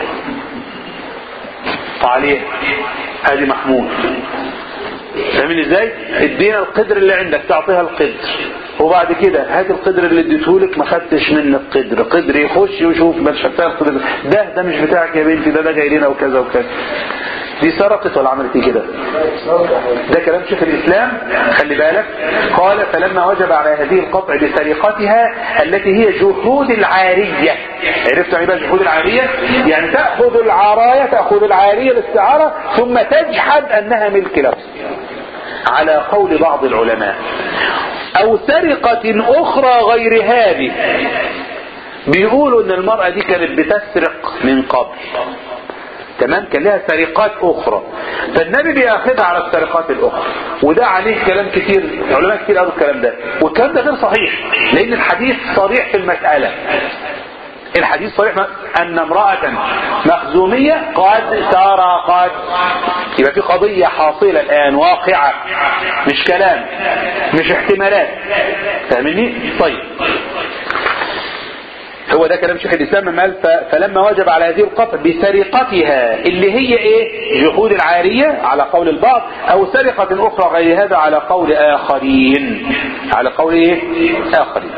تعاليه ادي محمول فاهمين ازاي ادينا القدر اللي عندك تعطيها القدر وبعد كده هات القدر اللي اديتهولك ما خدتش منك قدر قدر يخش ويشوف ما شفتها القدر ده ده مش بتاعك يا بنتي ده ده جاي لنا وكذا وكذا دي سرقت ولا عملت ايه كده ده كلام شيخ الاسلام خلي بالك قال فلما وجب على هذه القطع بسرقتها التي هي جحود العارية عرفت يعني بقى جحود العارية يعني تأخذ العراية تأخذ العارية الاستعارة ثم تجحد انها ملك له على قول بعض العلماء او سرقة اخرى غير هذه بيقولوا ان المرأة دي كانت بتسرق من قبل تمام كان لها سرقات اخرى فالنبي بياخدها على السرقات الاخرى وده عليه كلام كتير علماء كتير قالوا الكلام ده والكلام ده غير صحيح لان الحديث صريح في المسألة الحديث صريح ان امرأة مخزومية قد سرقت يبقى في قضية حاصلة الان واقعة مش كلام مش احتمالات فاهمني طيب هو ده كلام شيخ الاسلام قال فلما وجب على هذه القطع بسرقتها اللي هي ايه جحود العارية على قول البعض او سرقة اخرى غير هذا على قول اخرين على قول ايه اخرين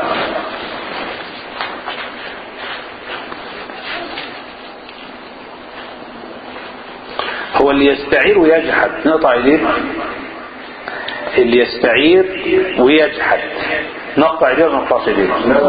هو اللي يستعير ويجحد نقطع ايديه اللي يستعير ويجحد نقطع ايديه ولا نقطعش ايديه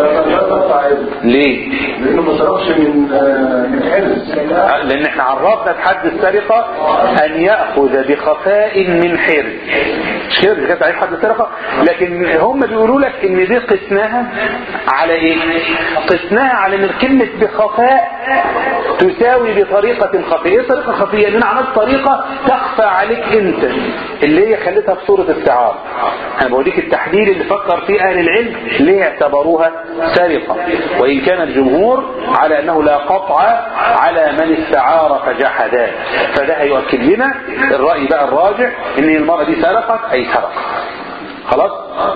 ليه لانه ما سرقش من من حرز لان احنا عرفنا في حد السرقة ان يأخذ بخفاء من حرز مش كده كانت تعريف حد السرقة لكن هم بيقولوا لك ان دي قسناها على ايه قسناها على ان كلمة بخفاء تساوي بطريقة خفية ايه طريقة خفية لان عملت طريقة تخفى عليك انت اللي هي خلتها في صورة استعارة انا بوريك التحليل اللي فكر فيه اهل العلم ليه اعتبروها سرقة وان كان الجمهور على انه لا قطع على من استعار فجحدا فده هيؤكد لنا الرأي بقى الراجع ان المرأة دي سرقت اي سرقت خلاص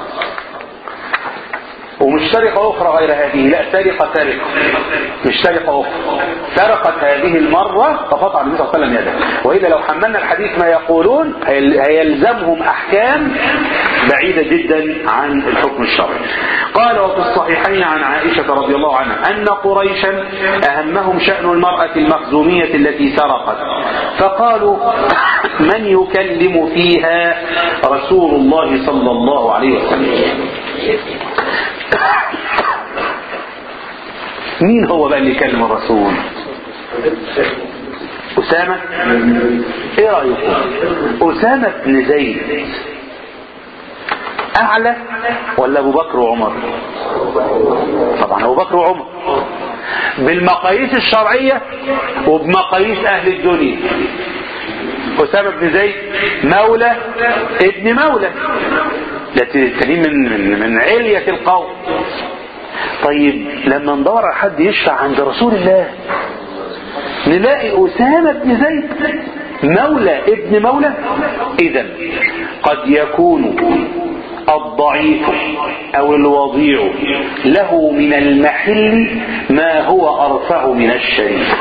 ومش سرقة أخرى غير هذه لا سرقة سرقة مش سرقة أخرى سرقت هذه المرة فقطع النبي صلى الله عليه وسلم يده وإلا لو حملنا الحديث ما يقولون هيلزمهم أحكام بعيدة جدا عن الحكم الشرعي قال وفي الصحيحين عن عائشة رضي الله عنها أن قريشا أهمهم شأن المرأة المخزومية التي سرقت فقالوا من يكلم فيها رسول الله صلى الله عليه وسلم مين هو بقى اللي يكلم الرسول أسامة ايه رأيكم أسامة بن زيد أعلى ولا أبو بكر وعمر طبعا أبو بكر وعمر بالمقاييس الشرعية وبمقاييس أهل الدنيا أسامة بن زيد مولى ابن مولى التانيين من, من, من علية القوم طيب لما ندور على حد يشفع عند رسول الله نلاقي أسامة بن زيد مولى ابن مولى إذا قد يكون الضعيف أو الوضيع له من المحل ما هو أرفع من الشريف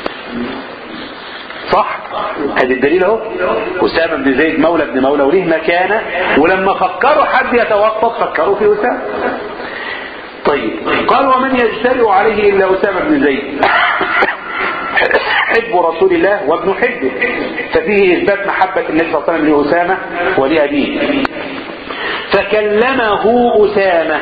صح هذه الدليل اهو أسامة بن زيد مولى ابن مولى وليه مكانه ولما فكروا حد يتوقف فكروا في أسامة طيب قال ومن يجترئ عليه إلا أسامة بن زيد حب رسول الله وابن حبه ففيه إثبات محبة النبي صلى الله عليه وسلم لأسامة ولأبيه فكلمه أسامة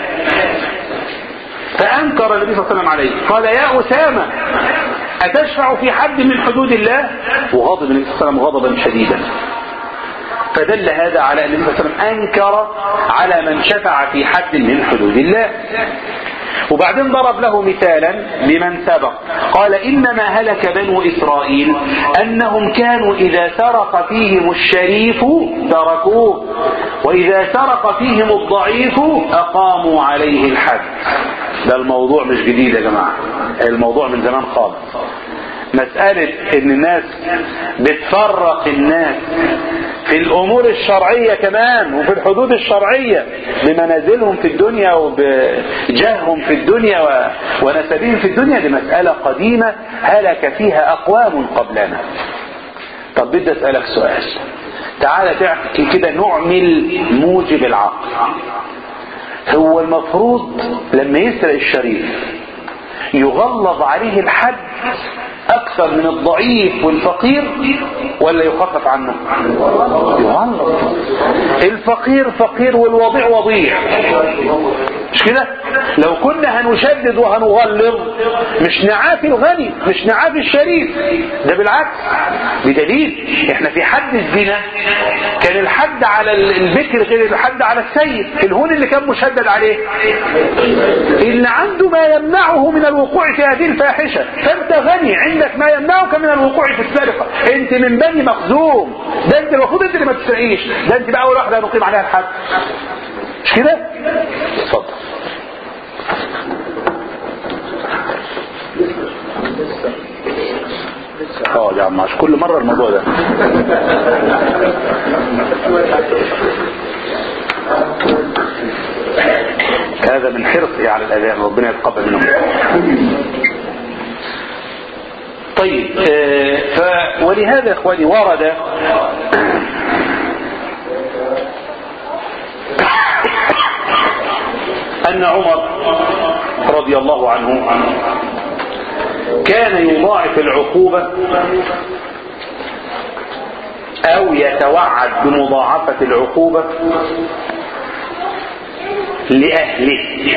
فأنكر النبي صلى الله عليه وسلم عليه قال يا أسامة أتشفع في حد من حدود الله وغضب النبي صلى الله عليه وسلم غضبا شديدا فدل هذا على أن النبي صلى الله عليه وسلم أنكر على من شفع في حد من حدود الله وبعدين ضرب له مثالا لمن سبق قال إنما هلك بنو إسرائيل أنهم كانوا إذا سرق فيهم الشريف تركوه وإذا سرق فيهم الضعيف أقاموا عليه الحد ده الموضوع مش جديد يا جماعة الموضوع من زمان خالص مسألة ان الناس بتفرق الناس في الامور الشرعية كمان وفي الحدود الشرعية بمنازلهم في الدنيا وبجاههم في الدنيا و... ونسبهم في الدنيا دي مسألة قديمة هلك فيها اقوام قبلنا طب بدي اسألك سؤال تعالى تحكي كده نعمل موجب العقل هو المفروض لما يسرق الشريف يغلظ عليه الحد اكثر من الضعيف والفقير ولا يخفف عنه يغلظ الفقير فقير والوضيع وضيع مش كده لو كنا هنشدد وهنغلظ مش نعافي الغني مش نعافي الشريف ده بالعكس بدليل احنا في حد الزنا كان الحد على البكر غير الحد على السيد الهون اللي كان مشدد عليه اللي عنده ما يمنعه من الوقوع في هذه الفاحشة فانت غني عندك ما يمنعك من الوقوع في السرقة انت من بني مخزوم ده انت المفروض انت اللي ما تسرقيش ده انت بقى اول واحدة هنقيم عليها الحد مش كده اتفضل اه يا عم عش كل مرة الموضوع ده هذا من حرصي على الأذان ربنا يتقبل منهم طيب آه ف ولهذا يا اخواني ورد أن عمر رضي الله عنه كان يضاعف العقوبة أو يتوعد بمضاعفة العقوبة لأهله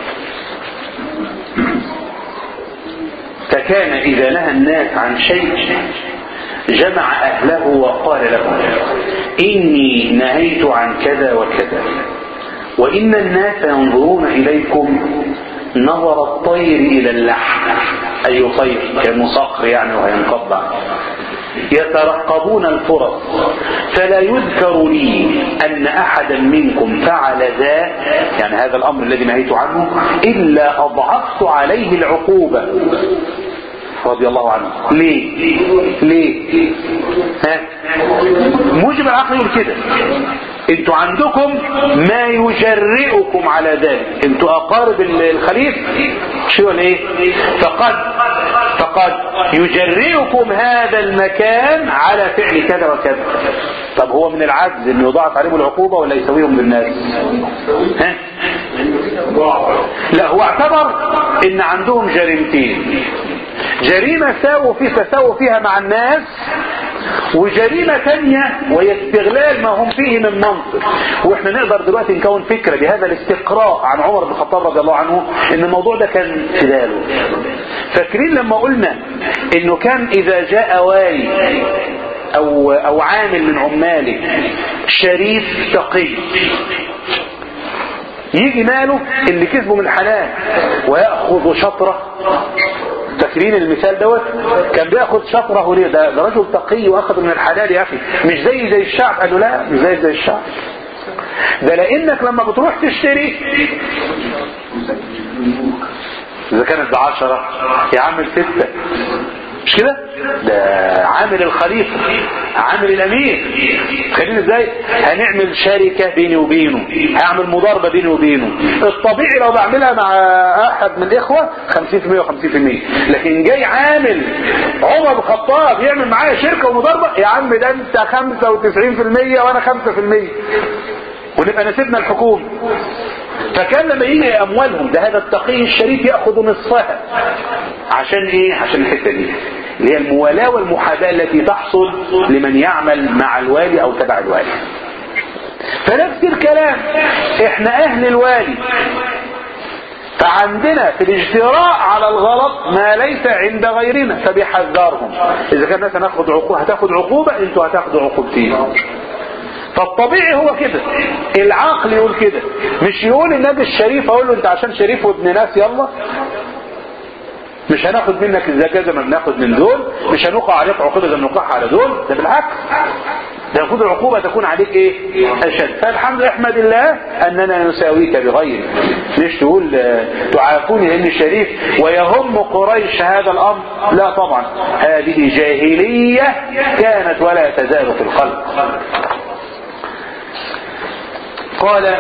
فكان إذا نهى الناس عن شيء جمع أهله وقال لهم إني نهيت عن كذا وكذا وإن الناس ينظرون إليكم نظر الطير إلى اللحم أي طير كمصقر يعني وهينقض يترقبون الفرص فلا يذكر لي أن أحدا منكم فعل ذا يعني هذا الأمر الذي نهيت عنه إلا أضعفت عليه العقوبة رضي الله عنه ليه ليه ها موجب العقل يقول كده انتوا عندكم ما يجرئكم على ذلك انتوا اقارب الخليفه شو ولا ايه فقد فقد يجرئكم هذا المكان على فعل كذا وكذا طب هو من العجز انه يضاعف عليهم العقوبه ولا يسويهم بالناس ها لا هو اعتبر ان عندهم جريمتين جريمة ساووا في تساووا فيها مع الناس وجريمة تانية وهي استغلال ما هم فيه من منصب واحنا نقدر دلوقتي نكون فكرة بهذا الاستقراء عن عمر بن الخطاب رضي الله عنه ان الموضوع ده كان خلاله فاكرين لما قلنا انه كان اذا جاء والي او او عامل من عماله شريف تقي يجي ماله اللي كسبه من حلال ويأخذ شطرة فاكرين المثال دوت كان بياخد شطره ليه ده, ده رجل تقي واخذ من الحلال يا اخي مش زي زي الشعب قال له لا مش زي زي الشعب ده لانك لما بتروح تشتري اذا كانت بعشرة يعمل ستة مش كده ده عامل الخليفة عامل الامير خلينا ازاي هنعمل شركة بيني وبينه هعمل مضاربة بيني وبينه الطبيعي لو بعملها مع احد من الاخوة 50% و50% لكن جاي عامل عمر بن الخطاب يعمل معايا شركة ومضاربة يا عم ده انت 95% وانا 5% ونبقى نسيبنا الحكومة فكان لما يجي اموالهم ده هذا التقي الشريف ياخذ نصفها عشان ايه عشان الحته دي اللي هي الموالاه والمحاباه التي تحصل لمن يعمل مع الوالي او تبع الوالي فنفس الكلام احنا اهل الوالي فعندنا في الاجتراء على الغلط ما ليس عند غيرنا فبيحذرهم اذا كان الناس هناخد عقوبه هتاخد عقوبه انتوا هتاخدوا عقوبتين فالطبيعي هو كده العقل يقول كده مش يقول النبي الشريف اقول له انت عشان شريف وابن ناس يلا مش هناخد منك الزكاة زي ما بناخد من دول مش هنوقع عليك عقوبة زي ما نوقعها على دول ده بالعكس ده المفروض العقوبة تكون عليك ايه اشد فالحمد لله احمد الله اننا نساويك بغيرك ليش تقول آه، تعافوني لاني شريف ويهم قريش هذا الامر لا طبعا هذه جاهلية كانت ولا تزال في الخلق قال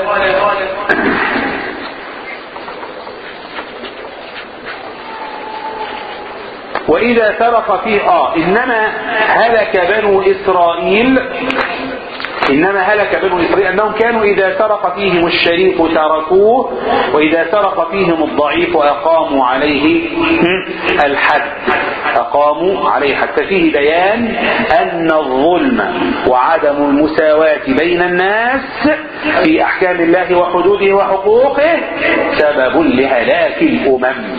وإذا سرق فيه آه إنما هلك بنو إسرائيل إنما هلك بنو إسرائيل أنهم كانوا إذا سرق فيهم الشريف تركوه وإذا سرق فيهم الضعيف أقاموا عليه الحد أقاموا عليه حد ففيه بيان أن الظلم وعدم المساواة بين الناس في أحكام الله وحدوده وحقوقه سبب لهلاك الأمم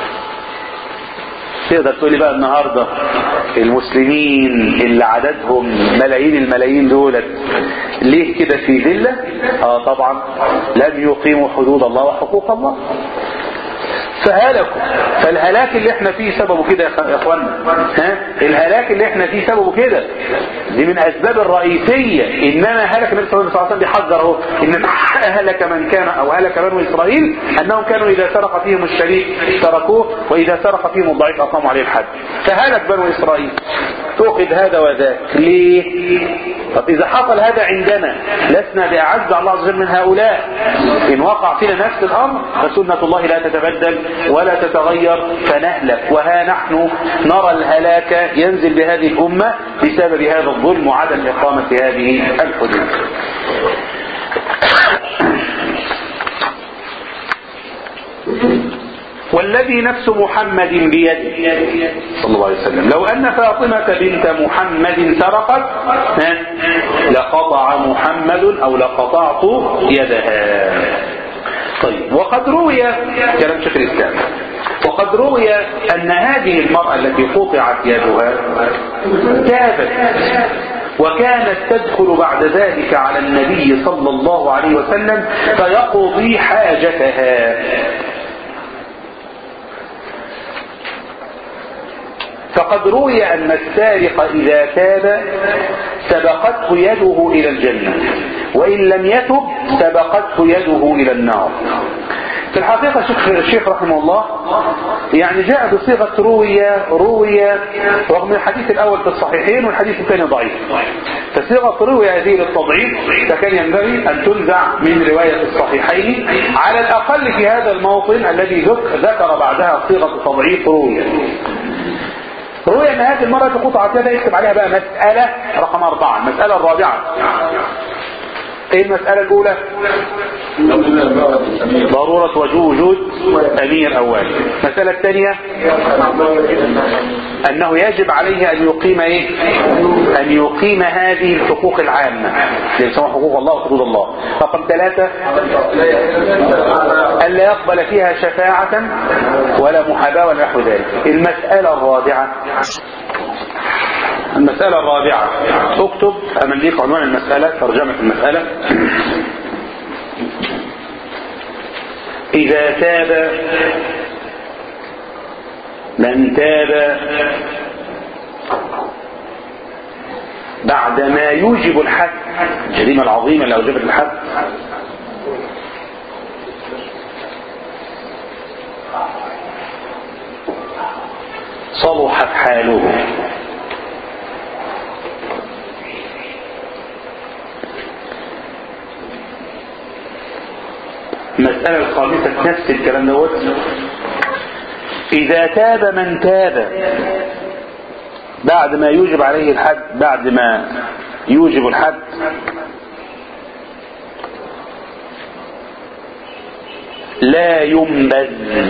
تقدر تقولي بقى النهاردة المسلمين اللي عددهم ملايين الملايين دولت ليه كده في ذلة اه طبعا لم يقيموا حدود الله وحقوق الله فهلكوا فالهلاك اللي احنا فيه سببه كده يا اخوانا ها الهلاك اللي احنا فيه سببه كده دي من اسباب الرئيسية انما هلك النبي صلى الله عليه وسلم بيحذر اهو ان هلك من كان او هلك بنو اسرائيل انهم كانوا اذا سرق فيهم الشريك تركوه واذا سرق فيهم الضعيف اقاموا عليه الحد فهلك بنو اسرائيل فقد هذا وذاك ليه طب اذا حصل هذا عندنا لسنا باعز على الله عز وجل من هؤلاء ان وقع فينا نفس الامر فسنة الله لا تتبدل ولا تتغير فنهلك وها نحن نرى الهلاك ينزل بهذه الأمة بسبب هذا الظلم وعدم إقامة هذه الحدود والذي نفس محمد بيده صلى الله عليه وسلم لو أن فاطمة بنت محمد سرقت لقطع محمد أو لقطعت يدها طيب وقد روي كلام شيخ الإسلام وقد روي أن هذه المرأة التي قطعت يدها تابت وكانت تدخل بعد ذلك على النبي صلى الله عليه وسلم فيقضي حاجتها فقد روي أن السارق إذا تاب سبقته يده إلى الجنة وإن لم يتب سبقته يده إلى النار في الحقيقة شيخ الشيخ رحمه الله يعني جاء بصيغة روي روي رغم الحديث الأول في الصحيحين والحديث الثاني ضعيف فصيغة روي هذه للتضعيف فكان ينبغي أن تنزع من رواية الصحيحين على الأقل في هذا الموطن الذي ذكر بعدها صيغة التضعيف روي روي ان هذه المرأة قطعت يدها يكتب عليها بقى مسألة رقم أربعة المسألة الرابعة ايه المسألة الأولى ضرورة وجود أمير أول المسألة الثانية أنه يجب عليه أن يقيم إيه أن يقيم هذه الحقوق العامة اللي يسمى حقوق الله وحدود الله رقم ثلاثة ألا يقبل فيها شفاعة ولا محاباة ولا نحو ذلك المسألة الرابعة المسألة الرابعة اكتب أمليك عنوان المسألة ترجمة المسألة إذا تاب من تاب بعدما يوجب الحد الجريمة العظيمة اللي أوجبت الحد صلحت حاله المسألة الخامسة نفس الكلام دوت إذا تاب من تاب بعد ما يوجب عليه الحد بعد ما يوجب الحد لا ينبذ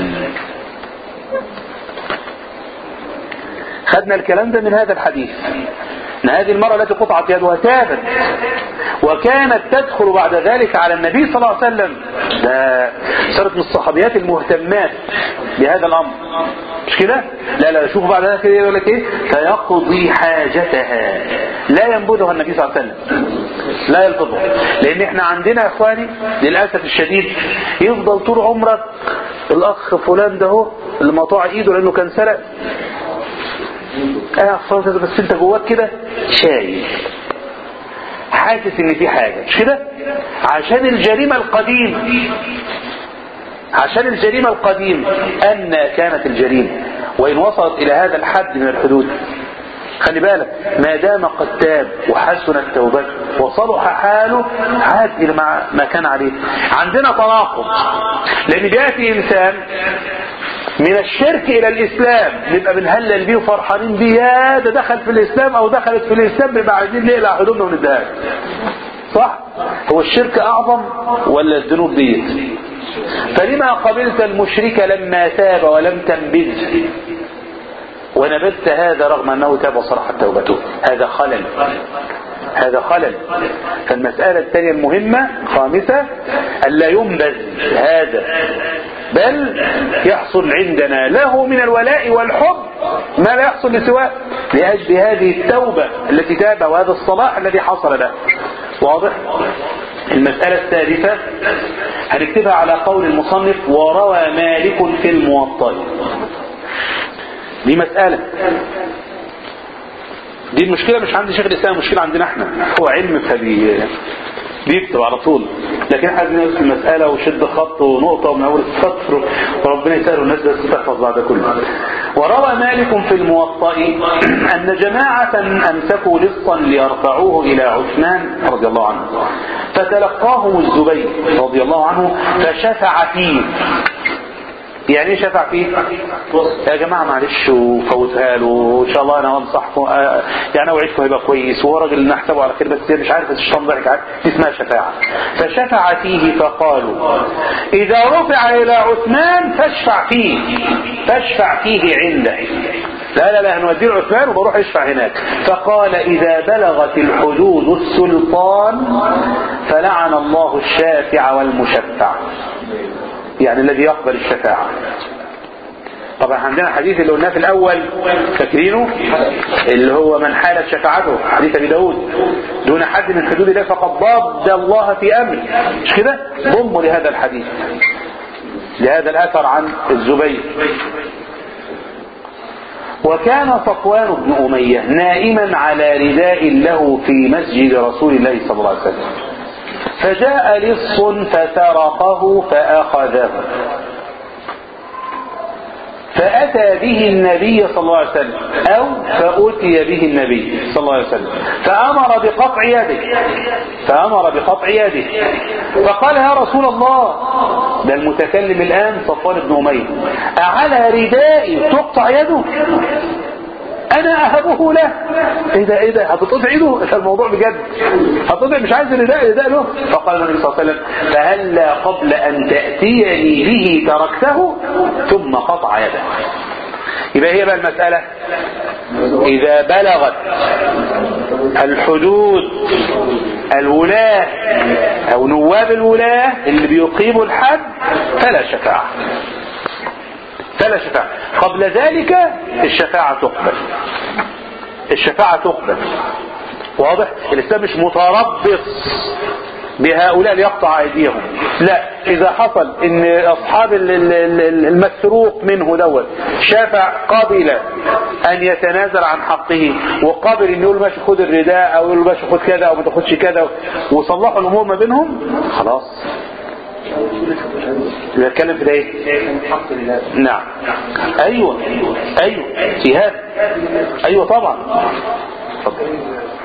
خدنا الكلام ده من هذا الحديث ان هذه المرأة التي قطعت يدها تابت وكانت تدخل بعد ذلك على النبي صلى الله عليه وسلم ده صارت من الصحابيات المهتمات بهذا الامر مش كده لا لا شوفوا بعد ذلك يقول لك ايه فيقضي حاجتها لا ينبذها النبي صلى الله عليه وسلم لا يلتفظ لان احنا عندنا يا اخواني للاسف الشديد يفضل طول عمرك الاخ فلان ده هو اللي مقطوع ايده لانه كان سرق اه خلاص بس انت جواك كده شايل حاسس ان في حاجه مش كده عشان الجريمه القديمه عشان الجريمه القديمه ان كانت الجريمه وان وصلت الى هذا الحد من الحدود خلي بالك ما دام قد تاب وحسنت توبته وصلح حاله عاد الى ما كان عليه عندنا تناقض لان بياتي انسان من الشرك الى الاسلام نبقى بنهلل بيه وفرحانين بيه يا ده دخل في الاسلام او دخلت في الاسلام نبقى عايزين نقلع هدومنا ونديها صح هو الشرك اعظم ولا الذنوب ديت فلما قبلت المشرك لما تاب ولم تنبذ ونبذت هذا رغم انه تاب وصلحت توبته هذا خلل هذا خلل فالمسألة الثانية المهمة خامسة ألا ينبذ هذا بل يحصل عندنا له من الولاء والحب ما لا يحصل لسواه لأجل هذه التوبة التي تاب وهذا الصلاح الذي حصل له واضح المسألة الثالثة هنكتبها على قول المصنف وروى مالك في الموطأ دي مسألة دي المشكلة مش عند شيخ الإسلام المشكلة عندنا احنا هو علم فبي بيكتب على طول لكن احنا عايزين نمسك المسألة وشد خط ونقطة ومن أول السطر وربنا يسهل الناس بس تحفظ بعد كله وروى مالك في الموطأ أن جماعة أمسكوا لصا ليرفعوه إلى عثمان رضي الله عنه فتلقاهم الزبير رضي الله عنه فشفع فيه يعني ايه شفع فيه يا جماعة معلش وفوتها له ان شاء الله انا انصحكم يعني اوعدكم هيبقى كويس وهو راجل نحسبه على خير بس مش عارف الشيطان ضحك عليه دي اسمها شفاعة فشفع فيه فقالوا اذا رفع الى عثمان فاشفع فيه فاشفع فيه عنده لا لا لا هنوديه لعثمان وبروح يشفع هناك فقال اذا بلغت الحدود السلطان فلعن الله الشافع والمشفع يعني الذي يقبل الشفاعة طبعا عندنا حديث اللي قلناه في الأول فاكرينه اللي هو من حالت شفاعته حديث أبي داود دون حد من حدود الله فقد ضاد الله في أمر مش كده ضموا لهذا الحديث لهذا الأثر عن الزبير وكان صفوان بن أمية نائما على رداء له في مسجد رسول الله صلى الله عليه وسلم فجاء لص فسرقه فأخذه فأتى به النبي صلى الله عليه وسلم أو فأتي به النبي صلى الله عليه وسلم فأمر بقطع يده فأمر بقطع يده فقال يا رسول الله ده المتكلم الآن صفوان بن أمية أعلى ردائي تقطع يده انا اهبه له ايه ده ايه ده هتقطع ايده ده الموضوع بجد هتقطع مش عايز الرداء الرداء له فقال النبي صلى الله عليه وسلم فهلا قبل ان تاتيني به تركته ثم قطع يده يبقى هي بقى المساله اذا بلغت الحدود الولاة او نواب الولاة اللي بيقيموا الحد فلا شفاعة فلا شفاعة قبل ذلك الشفاعة تقبل الشفاعة تقبل واضح الإسلام مش متربص بهؤلاء ليقطع أيديهم لا إذا حصل إن أصحاب المسروق منه دوت شافع قبل أن يتنازل عن حقه وقبل إن يقول ماشي خد الرداء أو يقول ماشي خد كذا أو ما تاخدش كذا وصلحوا الأمور ما بينهم خلاص بنتكلم في ايه نعم ايوه ايوه في هذا ايوه طبعا اتفضل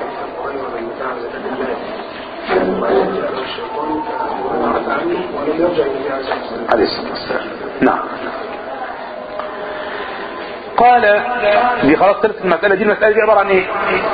عليه الصلاه والسلام نعم قال دي خلاص خلصت المسألة دي المسألة دي عبارة عن ايه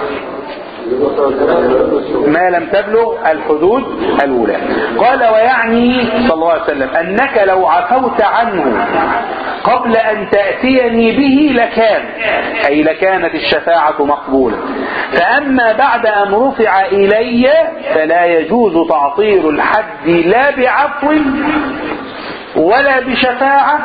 ما لم تبلغ الحدود الأولى قال ويعني صلى الله عليه وسلم أنك لو عفوت عنه قبل أن تأتيني به لكان أي لكانت الشفاعة مقبولة فأما بعد أن رفع إلي فلا يجوز تعطيل الحد لا بعفو ولا بشفاعة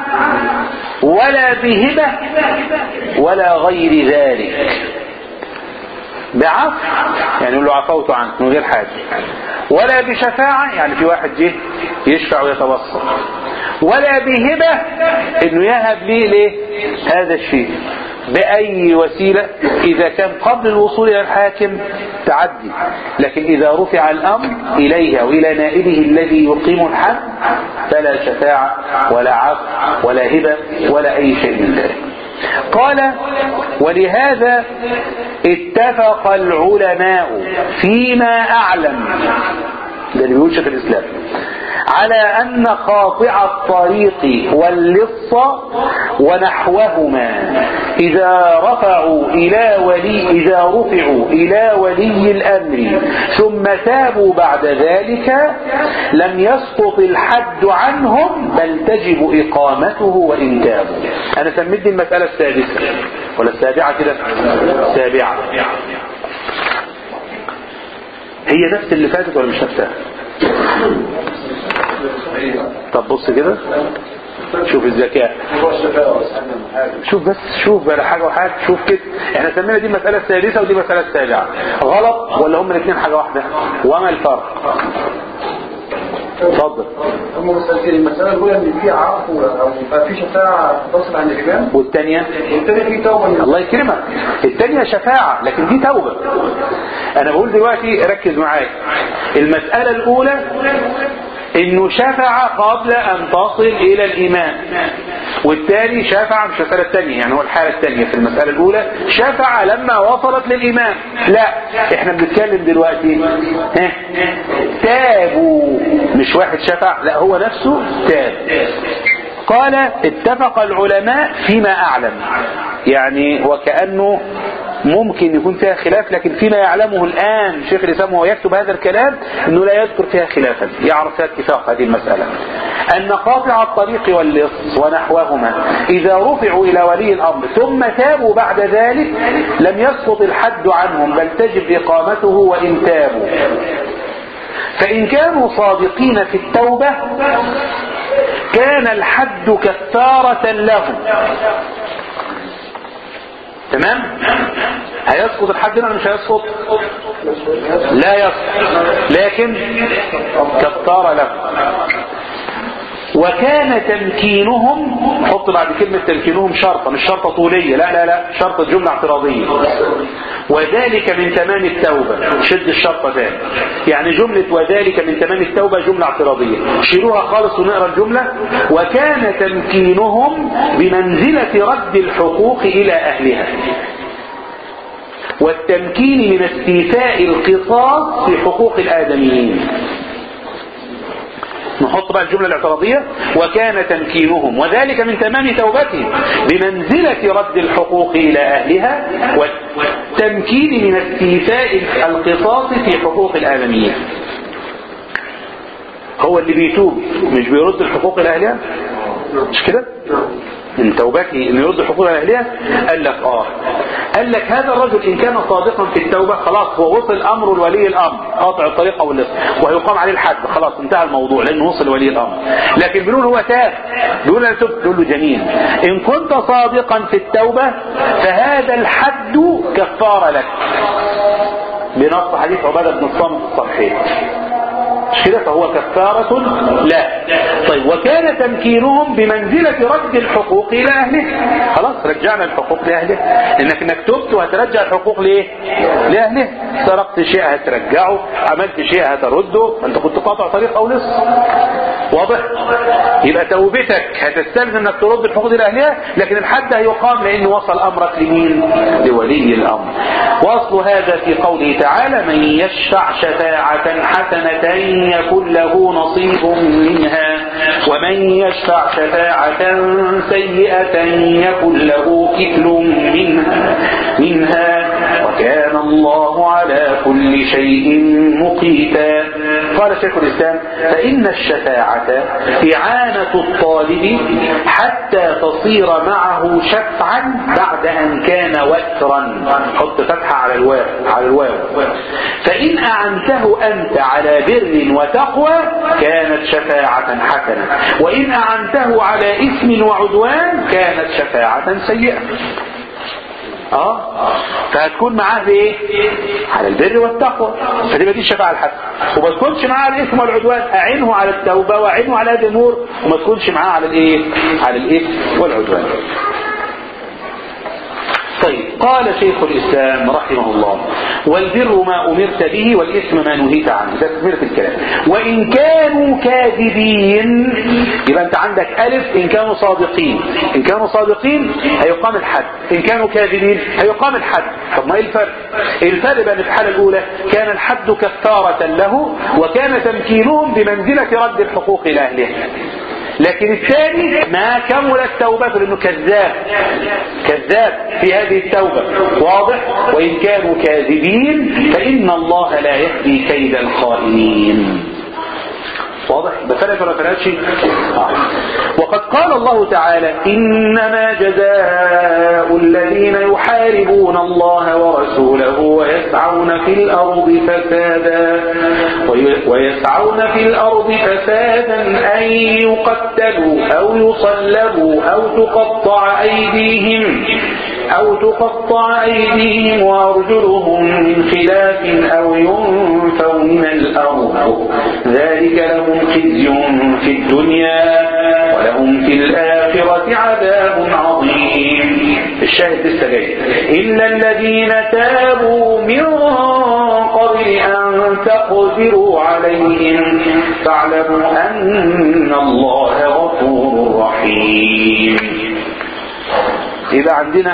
ولا بهبة ولا غير ذلك بعفو يعني يقول له عفوت عنك من غير حاجة ولا بشفاعة يعني في واحد جه يشفع ويتوسط ولا بهبة انه يهب ليه ليه هذا الشيء بأي وسيلة إذا كان قبل الوصول إلى الحاكم تعدي لكن إذا رفع الأمر إليه أو إلى نائبه الذي يقيم الحد فلا شفاعة ولا عفو ولا هبة ولا أي شيء من ذلك قال ولهذا اتفق العلماء فيما أعلم ده اللي بيقول شيخ الإسلام على أن قاطع الطريق واللص ونحوهما إذا رفعوا إلى ولي إذا رفعوا إلى ولي الأمر ثم تابوا بعد ذلك لم يسقط الحد عنهم بل تجب إقامته وإن تابوا أنا سميت دي المسألة السادسة ولا السابعة كده السابعة هي نفس اللي فاتت ولا مش نفسها طب بص كده شوف الذكاء شوف بس شوف بقى حاجة وحاجة شوف كده احنا سمينا دي مسألة السادسة ودي مسألة السابعة غلط ولا هم الاثنين حاجة واحدة وما الفرق اتفضل هم مسألتين المسألة الأولى إن في عفو أو يبقى في شفاعة تصل عن الإمام والثانية والثانية في توبة من الله يكرمك الثانية شفاعة لكن دي توبة انا بقول دلوقتي ركز معايا المسألة الاولى انه شفع قبل ان تصل الى الامام والثاني شفع مش المسألة الثانية يعني هو الحالة الثانية في المسألة الاولى شفع لما وصلت للامام لا احنا بنتكلم دلوقتي ها تابوا مش واحد شفع لا هو نفسه تاب قال اتفق العلماء فيما اعلم يعني وكأنه ممكن يكون فيها خلاف لكن فيما يعلمه الآن شيخ الإسلام وهو يكتب هذا الكلام أنه لا يذكر فيها خلافا يعرف فيها اتفاق هذه المسألة أن قاطع الطريق واللص ونحوهما إذا رفعوا إلى ولي الأمر ثم تابوا بعد ذلك لم يسقط الحد عنهم بل تجب إقامته وإن تابوا فإن كانوا صادقين في التوبة كان الحد كفارة لهم تمام هيسقط الحد ولا مش هيسقط لا يسقط لكن كفارة له وكان تمكينهم حط بعد كلمة تمكينهم شرطة مش شرطة طولية لا لا لا شرطة جملة اعتراضية وذلك من تمام التوبة شد الشرطة تاني يعني جملة وذلك من تمام التوبة جملة اعتراضية شيلوها خالص ونقرا الجملة وكان تمكينهم بمنزلة رد الحقوق إلى أهلها والتمكين من استيفاء القصاص في حقوق الآدميين نحط بقى الجملة الاعتراضية وكان تمكينهم وذلك من تمام توبتهم بمنزلة رد الحقوق إلى أهلها والتمكين من استيفاء القصاص في حقوق الآدميين هو اللي بيتوب مش بيرد الحقوق إلى أهلها مش كده من توبته انه يرد حقوق اهلها قال لك اه قال لك هذا الرجل ان كان صادقا في التوبه خلاص هو وصل امر لولي الامر قاطع الطريق او اللص وهيقام عليه الحد خلاص انتهى الموضوع لانه وصل ولي الامر لكن بنقول هو تاب بيقول انا تبت تقول له جميل ان كنت صادقا في التوبه فهذا الحد كفاره لك بنص حديث عباده بن الصامت الصحيح مش كده فهو كفارة لا طيب وكان تمكينهم بمنزلة رد الحقوق إلى أهله خلاص رجعنا الحقوق لأهله إنك إنك تبت وهترجع الحقوق لإيه لأهله سرقت شيء هترجعه عملت شيء هترده ما أنت كنت قاطع طريق أو لص واضح يبقى توبتك هتستلزم انك ترد الحقوق الى اهلها لكن الحد هيقام لانه وصل امرك لمين لولي الامر واصل هذا في قوله تعالى من يشفع شفاعة حسنة يكن له نصيب منها ومن يشفع شفاعة سيئة يكن له كفل منها منها وكان الله على كل شيء مقيتا قال شيخ الإسلام فإن الشفاعة إعانة الطالب حتى تصير معه شفعا بعد أن كان وترا حط فتحة على الواو على الواو فإن أعنته أنت على بر وتقوى كانت شفاعة حسنة وإن أعنته على إثم وعدوان كانت شفاعة سيئة اه فهتكون معاه بايه على البر والتقوى فتبقى دي الشفاعه الحسنه وما تكونش معاه على الاثم والعدوان اعنه على التوبه واعنه على هذه الامور وما تكونش معاه على الايه على الاثم والعدوان طيب قال شيخ الإسلام رحمه الله والبر ما أمرت به والإثم ما نهيت عنه ده تكملة الكلام وإن كانوا كاذبين يبقى أنت عندك ألف إن كانوا صادقين إن كانوا صادقين هيقام الحد إن كانوا كاذبين هيقام الحد طب ما إيه الفرق الفرق بين الحالة الأولى كان الحد كفارة له وكان تمكينهم بمنزلة رد الحقوق إلى أهلها لكن الثاني ما كملت توبته لانه كذاب كذاب في هذه التوبة واضح وإن كانوا كاذبين فإن الله لا يهدي كيد الخائنين واضح بفرق ولا فرقش آه. وقد قال الله تعالى إنما جزاء الذين يحاربون الله ورسوله ويسعون في الأرض فسادا ويسعون في الأرض فسادا أن يقتلوا أو يصلبوا أو تقطع أيديهم أو تقطع أيديهم وأرجلهم من خلاف أو ينفوا من الأرض ذلك لهم خزي في الدنيا ولهم في الآخرة عذاب عظيم الشاهد لسه جاي إلا الذين تابوا من قبل أن تقدروا عليهم فاعلموا أن الله غفور رحيم يبقى عندنا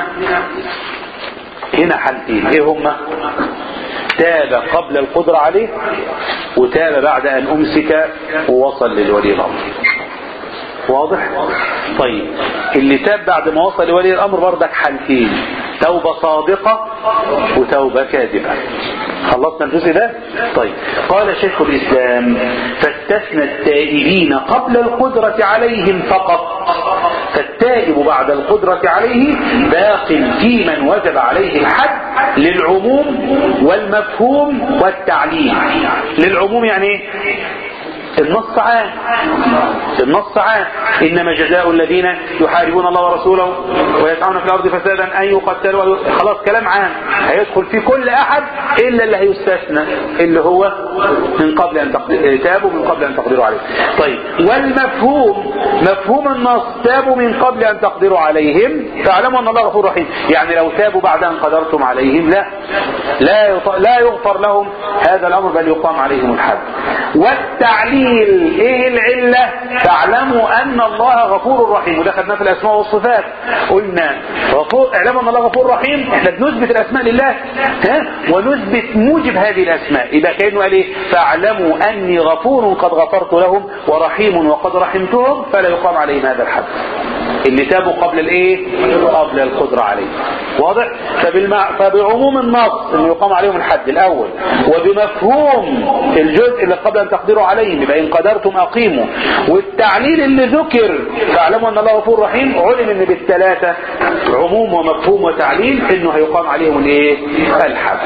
هنا حالتين ايه هما تاب قبل القدرة عليه وتاب بعد ان امسك ووصل للولي الامر واضح طيب اللي تاب بعد ما وصل لولي الامر بردك حالتين توبة صادقة وتوبة كاذبة خلصنا الجزء ده طيب قال شيخ الإسلام فاستثنى التائبين قبل القدرة عليهم فقط فالتائب بعد القدرة عليه باق في من وجب عليه الحد للعموم والمفهوم والتعليل للعموم يعني ايه النص عام النص عام إنما جزاء الذين يحاربون الله ورسوله ويسعون في الأرض فسادا أن يقتلوا خلاص كلام عام هيدخل في كل أحد إلا اللي هيستثنى اللي هو من قبل أن تقدر تابوا من قبل أن تقدروا عليه طيب والمفهوم مفهوم النص تابوا من قبل أن تقدروا عليهم فاعلموا أن الله غفور رحيم يعني لو تابوا بعد أن قدرتم عليهم لا لا لا يغفر لهم هذا الأمر بل يقام عليهم الحد والتعليل ايه العلة تعلموا ان الله غفور رحيم وده خدناه في الاسماء والصفات قلنا غفور اعلموا ان الله غفور رحيم احنا بنثبت الاسماء لله ها ونثبت موجب هذه الاسماء يبقى كانه قال ايه فاعلموا اني غفور قد غفرت لهم ورحيم وقد رحمتهم فلا يقام عليهم هذا الحد اللي تابوا قبل الايه قبل القدرة عليه واضح فبالمع... فبعموم النص انه يقام عليهم الحد الاول وبمفهوم الجزء اللي قبل ان تقدروا عليه يبقى ان قدرتم اقيموا والتعليل اللي ذكر فاعلموا ان الله غفور رحيم علم ان بالثلاثة عموم ومفهوم وتعليل انه هيقام عليهم الايه الحد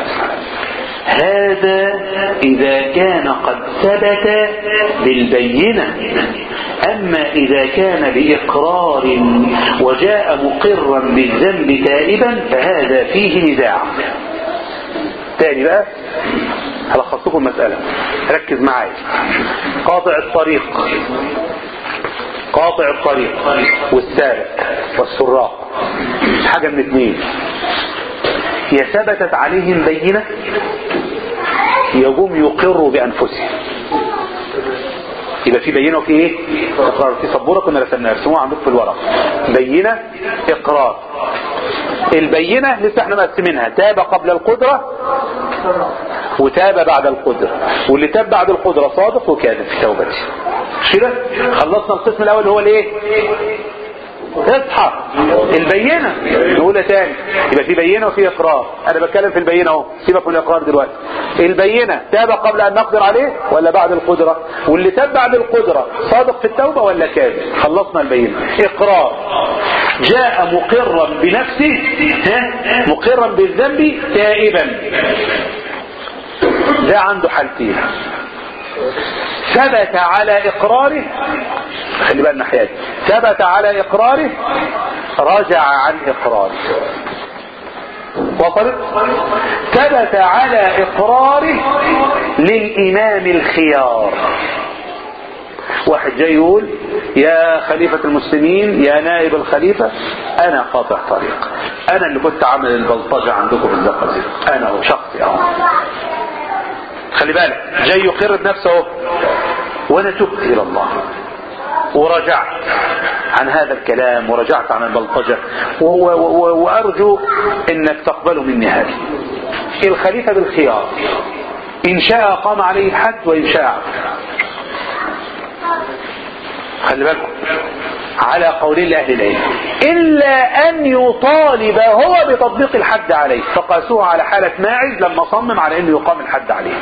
هذا إذا كان قد ثبت بالبينة أما إذا كان بإقرار وجاء مقرا بالذنب تائبا فهذا فيه نزاع تاني بقى هلخص لكم المسألة ركز معايا قاطع الطريق قاطع الطريق والسارق والسراق حاجة من اثنين يا ثبتت عليهم بينة يقوم يقروا بأنفسهم يبقى في بينة وفي ايه اقرار في سبورة كنا رسمناها رسموها عندكم في الورق بينة اقرار البينة لسه احنا مقسمينها تاب قبل القدرة وتاب بعد القدرة واللي تاب بعد القدرة صادق وكاذب في توبته مش كده خلصنا القسم الاول هو الايه اصحى البينة نقولها تاني يبقى في بينة وفي اقرار انا بتكلم في البينة اهو سيبك من الاقرار دلوقتي البينة تاب قبل ان نقدر عليه ولا بعد القدرة واللي تاب بعد القدرة صادق في التوبة ولا كاذب خلصنا البينة اقرار جاء مقرا بنفسه ها مقرا بالذنب تائبا ده عنده حالتين ثبت على اقراره خلي بالنا حياتي ثبت على اقراره رجع عن اقراره وصلت ثبت على إقراره للإمام الخيار واحد جاي يقول يا خليفة المسلمين يا نائب الخليفة أنا قاطع طريق أنا اللي كنت عامل البلطجة عندكم في الزقازيق أنا هو شخصي أهو خلي بالك جاي يقر بنفسه وأنا تبت إلى الله ورجعت عن هذا الكلام ورجعت عن البلطجة وأرجو أنك تقبله مني هذه الخليفة بالخيار إن شاء قام عليه الحد وإن شاء خلي بالكم على قولين لأهل العلم إلا أن يطالب هو بتطبيق الحد عليه فقاسوه على حالة ماعز لما صمم على أنه يقام الحد عليه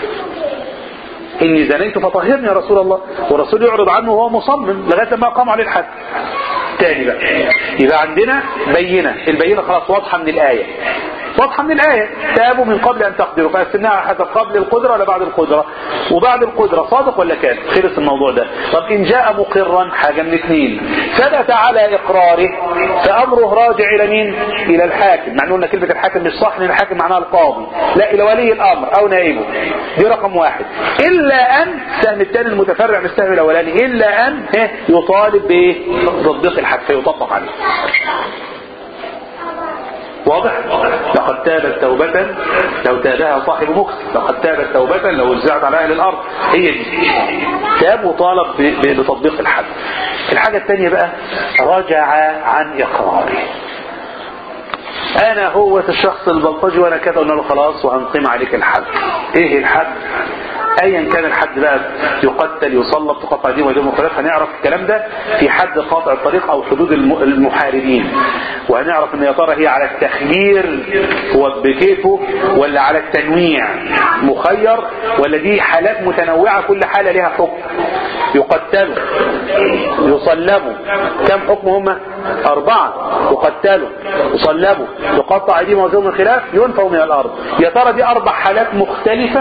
إني زنيت فطهرني يا رسول الله والرسول يعرض عنه وهو مصمم لغاية ما قام عليه الحد تاني بقى يبقى عندنا بينة البينة خلاص واضحة من الآية واضحة من الآية تابوا من قبل أن تقدروا فأستناها حسب قبل القدرة ولا بعد القدرة وبعد القدرة صادق ولا كان خلص الموضوع ده طب إن جاء مقرا حاجة من اثنين ثبت على إقراره فأمره راجع إلى مين إلى الحاكم مع أن كلمة الحاكم مش صح لأن الحاكم معناها القاضي لا إلى ولي الأمر أو نائبه دي رقم واحد إلا أن السهم الثاني المتفرع من السهم الأولاني إلا أن يطالب بتطبيق الحد فيطبق عليه واضح لقد تابت توبة لو تابها صاحب مكس لقد تابت توبة لو وزعت على أهل الأرض هي دي تاب وطالب بتطبيق الحد الحاجة الثانية بقى رجع عن إقراره أنا هو الشخص البلطجي وأنا كده قلنا له خلاص وهنقيم عليك الحد إيه الحد ايا كان الحد بقى يقتل يصلب تقطع دي ويدوم الخلاف هنعرف الكلام ده في حد قاطع الطريق او حدود المحاربين وهنعرف ان يا ترى هي على التخيير هو بكيفه ولا على التنويع مخير ولا دي حالات متنوعة كل حالة لها حكم يقتلوا يصلبوا كم حكم هم أربعة يقتلوا يصلبوا يقطع أيديهم وجههم الخلاف ينفوا من الأرض يا ترى دي أربع حالات مختلفة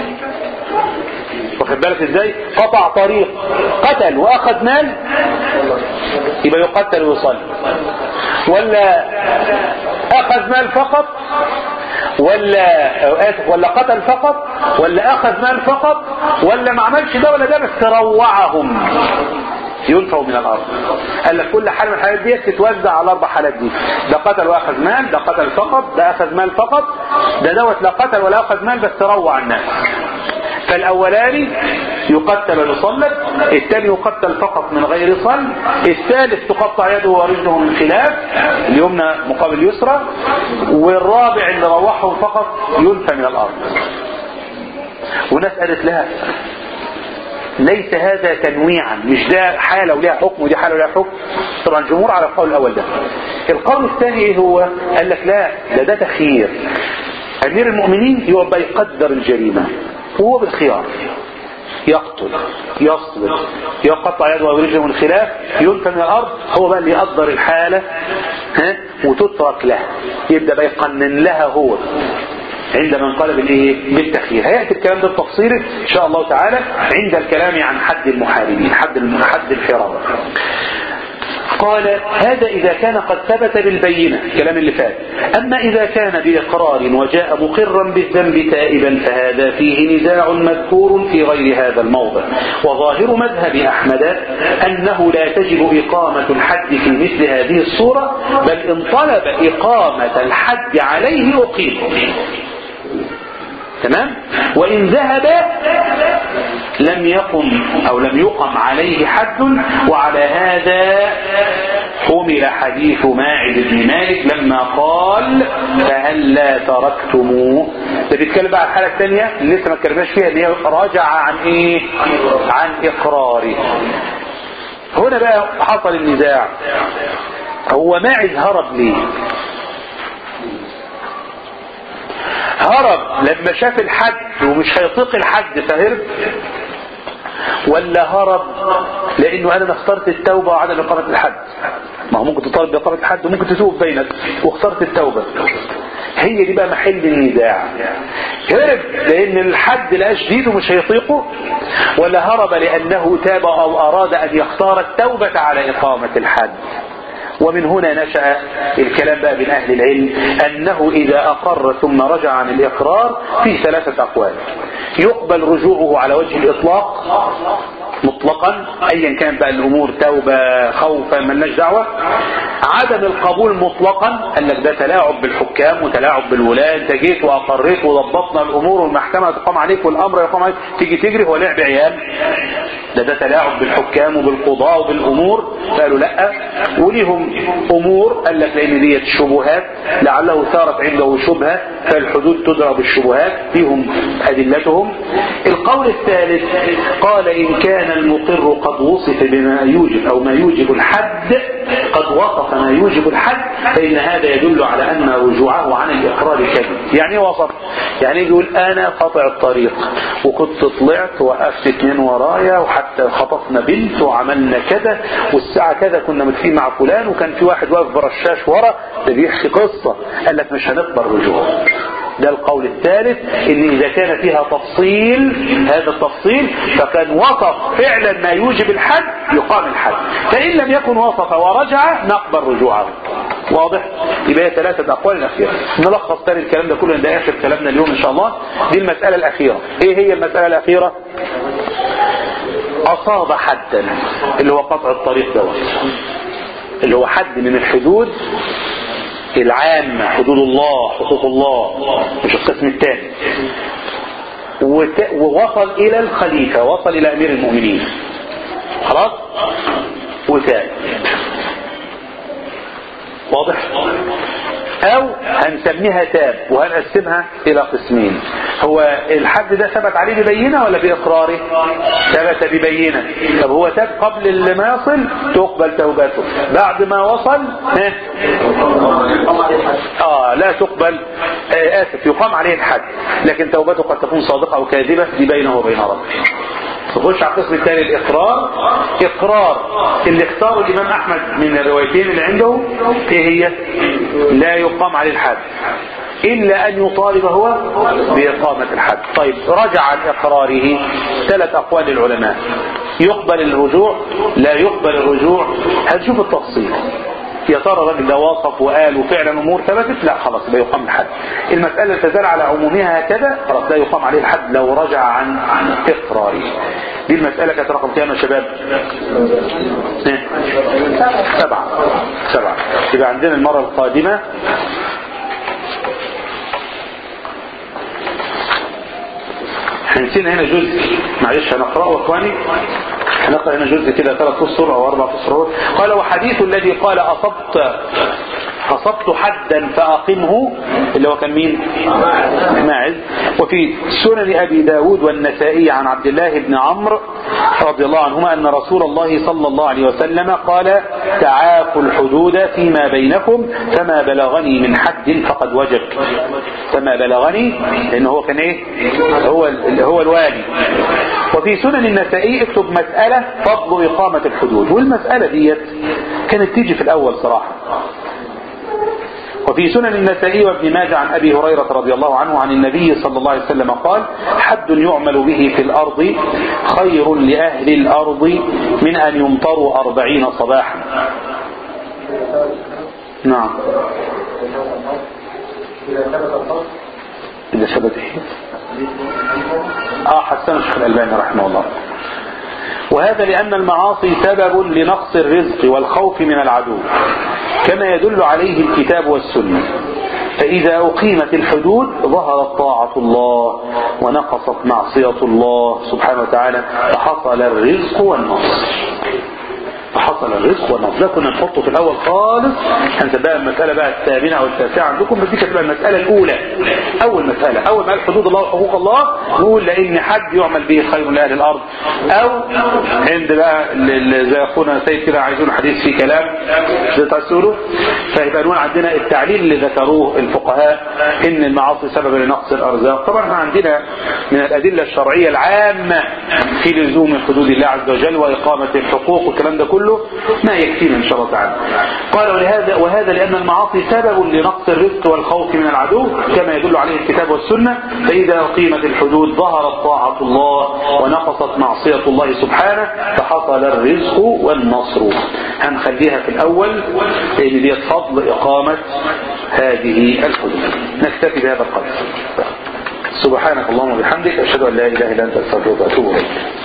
واخد بالك ازاي قطع طريق قتل واخذ مال يبقى يقتل ويصلي ولا اخذ مال فقط ولا اسف ولا قتل فقط ولا اخذ مال فقط ولا ما عملش ده ولا ده بس روعهم ينفوا من الارض قال لك كل حاله من الحالات دي تتوزع على الاربع حالات دي ده قتل واخذ مال ده قتل فقط ده اخذ مال فقط ده دوت لا قتل ولا اخذ مال بس روع الناس فالاولاني يقتل ويصلب الثاني يقتل فقط من غير صلب الثالث تقطع يده ورجله من خلاف اليمنى مقابل اليسرى والرابع اللي روحهم فقط ينفى من الارض وناس قالت لها ليس هذا تنويعا مش ده حالة ولها حكم ودي حالة ولها حكم طبعا الجمهور على القول الأول ده القول الثاني ايه هو قال لك لا ده ده تخيير أمير المؤمنين يبقى يقدر الجريمة وهو بالخيار يقتل يصلب يقطع يده ورجله من الخلاف ينفى من الارض هو بقى اللي يقدر الحاله ها وتترك له يبدا بقى يقنن لها هو عندما انقلب الايه بالتخيير هياتي الكلام ده بتفصيله ان شاء الله تعالى عند الكلام عن حد المحاربين حد حد الحرابه قال هذا إذا كان قد ثبت بالبينة الكلام اللي فات أما إذا كان بإقرار وجاء مقرا بالذنب تائبا فهذا فيه نزاع مذكور في غير هذا الموضع وظاهر مذهب أحمد أنه لا تجب إقامة الحد في مثل هذه الصورة بل إن طلب إقامة الحد عليه أقيم تمام وإن ذهب لم يقم أو لم يقم عليه حد وعلى هذا حمل حديث ماعز بن مالك لما قال فهل لا تركتموه ده بيتكلم بقى عن الحالة الثانية اللي لسه ما اتكلمناش فيها اللي هي راجع عن ايه عن اقراره هنا بقى حصل النزاع هو ماعز هرب ليه هرب لما شاف الحد ومش هيطيق الحد فهرب ولا هرب لانه انا اخترت التوبة وعدم اقامة الحد ما هو ممكن تطالب باقامة الحد وممكن تتوب بينك واخترت التوبة هي دي بقى محل النزاع هرب لان الحد لا شديد ومش هيطيقه ولا هرب لانه تاب او اراد ان يختار التوبة على اقامة الحد ومن هنا نشأ الكلام بقى بين أهل العلم أنه إذا أقر ثم رجع عن الإقرار في ثلاثة أقوال يقبل رجوعه على وجه الإطلاق مطلقا ايا كان بقى الامور توبه خوفا ملناش دعوه عدم القبول مطلقا قال لك ده تلاعب بالحكام وتلاعب بالولاة انت جيت واقريت وضبطنا الامور والمحكمه تقام عليك والامر يقام عليك تيجي تجري هو لعب عيال ده ده تلاعب بالحكام وبالقضاء وبالامور قالوا لا وليهم امور قال لك لان ديت شبهات لعله ثارت عنده شبهه فالحدود تدرى بالشبهات فيهم ادلتهم القول الثالث قال ان كان المقر قد وصف بما يوجب او ما يوجب الحد قد وصف ما يوجب الحد فان هذا يدل على ان رجوعه عن الاقرار كذب يعني ايه وصف يعني يقول انا قاطع الطريق وكنت طلعت وقفت اتنين ورايا وحتى خطفنا بنت وعملنا كذا والساعة كذا كنا متفقين مع فلان وكان في واحد واقف برشاش ورا ده بيحكي قصة قال لك مش هنقبل رجوع ده القول الثالث ان اذا كان فيها تفصيل هذا التفصيل فكان وصف فعلا ما يوجب الحد يقام الحد فان لم يكن وصف ورجع نقبل رجوعه واضح يبقى هي ثلاثة أقوال الأخيرة نلخص تاني الكلام ده كله ده آخر كلامنا اليوم إن شاء الله دي المسألة الأخيرة إيه هي المسألة الأخيرة أصاب حدا اللي هو قطع الطريق دوت اللي هو حد من الحدود العامة حدود الله حقوق الله مش القسم الثاني وت... ووصل إلى الخليفة وصل إلى أمير المؤمنين خلاص وتاب واضح او هنسميها تاب وهنقسمها الى قسمين هو الحد ده ثبت عليه ببينه ولا باقراره ثبت ببينه طب هو تاب قبل ما يصل تقبل توبته بعد ما وصل ها اه لا تقبل آه اسف يقام عليه الحد لكن توبته قد تكون صادقه او كاذبه دي بينه وبين ربه نخش على القسم الثاني الاقرار اقرار اللي اختاره الامام احمد من الروايتين اللي عنده ايه هي لا يقام عليه الحد الا ان يطالب هو باقامه الحد طيب رجع عن اقراره ثلاث اقوال للعلماء يقبل الرجوع لا يقبل الرجوع هنشوف التفصيل يا ترى الراجل ده وصف وقال وفعلا امور ثبتت لا خلاص يبقى يقام الحد المساله تزال على عمومها هكذا خلاص لا يقام عليه الحد لو رجع عن اقراره دي المساله كانت رقم كام يا شباب سبعه سبعه يبقى عندنا المره القادمه هنسينا هنا جزء معلش هنقراه اخواني هنقرا هنا جزء كده ثلاث اسر او اربع اسر قال وحديث الذي قال اصبت اصبت حدا فاقمه اللي هو كان مين ماعز وفي سنن ابي داود والنسائي عن عبد الله بن عمرو رضي الله عنهما ان رسول الله صلى الله عليه وسلم قال تعافوا الحدود فيما بينكم فما بلغني من حد فقد وجب فما بلغني لان هو كان ايه هو هو الوالي وفي سنن النسائي اكتب مسألة فضل إقامة الحدود والمسألة ديت كانت تيجي في الأول صراحة وفي سنن النسائي وابن ماجه عن أبي هريرة رضي الله عنه عن النبي صلى الله عليه وسلم قال حد يعمل به في الأرض خير لأهل الأرض من أن يمطروا أربعين صباحا نعم إذا ثبت إيه اه حسن الشيخ الألباني رحمه الله وهذا لأن المعاصي سبب لنقص الرزق والخوف من العدو كما يدل عليه الكتاب والسنة فإذا أقيمت الحدود ظهرت طاعة الله ونقصت معصية الله سبحانه وتعالى فحصل الرزق والنصر فحصل الرزق والنصر ده كنا نحطه في الاول خالص هنسبقها المساله بقى الثامنه او التاسعه عندكم بس دي كانت تبقى المساله الاولى اول مساله اول ما قال حدود الله وحقوق الله نقول لان حد يعمل به خير لاهل الارض او عند بقى زي اخونا سيد كده عايزون حديث فيه كلام زي تسوله فيبقى نقول عندنا التعليل اللي ذكروه الفقهاء ان المعاصي سبب لنقص الارزاق طبعا احنا عندنا من الادله الشرعيه العامه في لزوم حدود الله عز وجل واقامه الحقوق والكلام ده كله ما يكفينا ان شاء الله تعالى قال ولهذا وهذا لان المعاصي سبب لنقص الرزق والخوف من العدو كما يدل عليه الكتاب والسنه فاذا اقيمت الحدود ظهرت طاعه الله ونقصت معصيه الله سبحانه فحصل الرزق والنصر هنخليها في الأول لأن دي فضل إقامة هذه الحدود نكتفي بهذا القدر سبحانك اللهم وبحمدك أشهد أن لا إله إلا أنت أستغفرك وأتوب إليك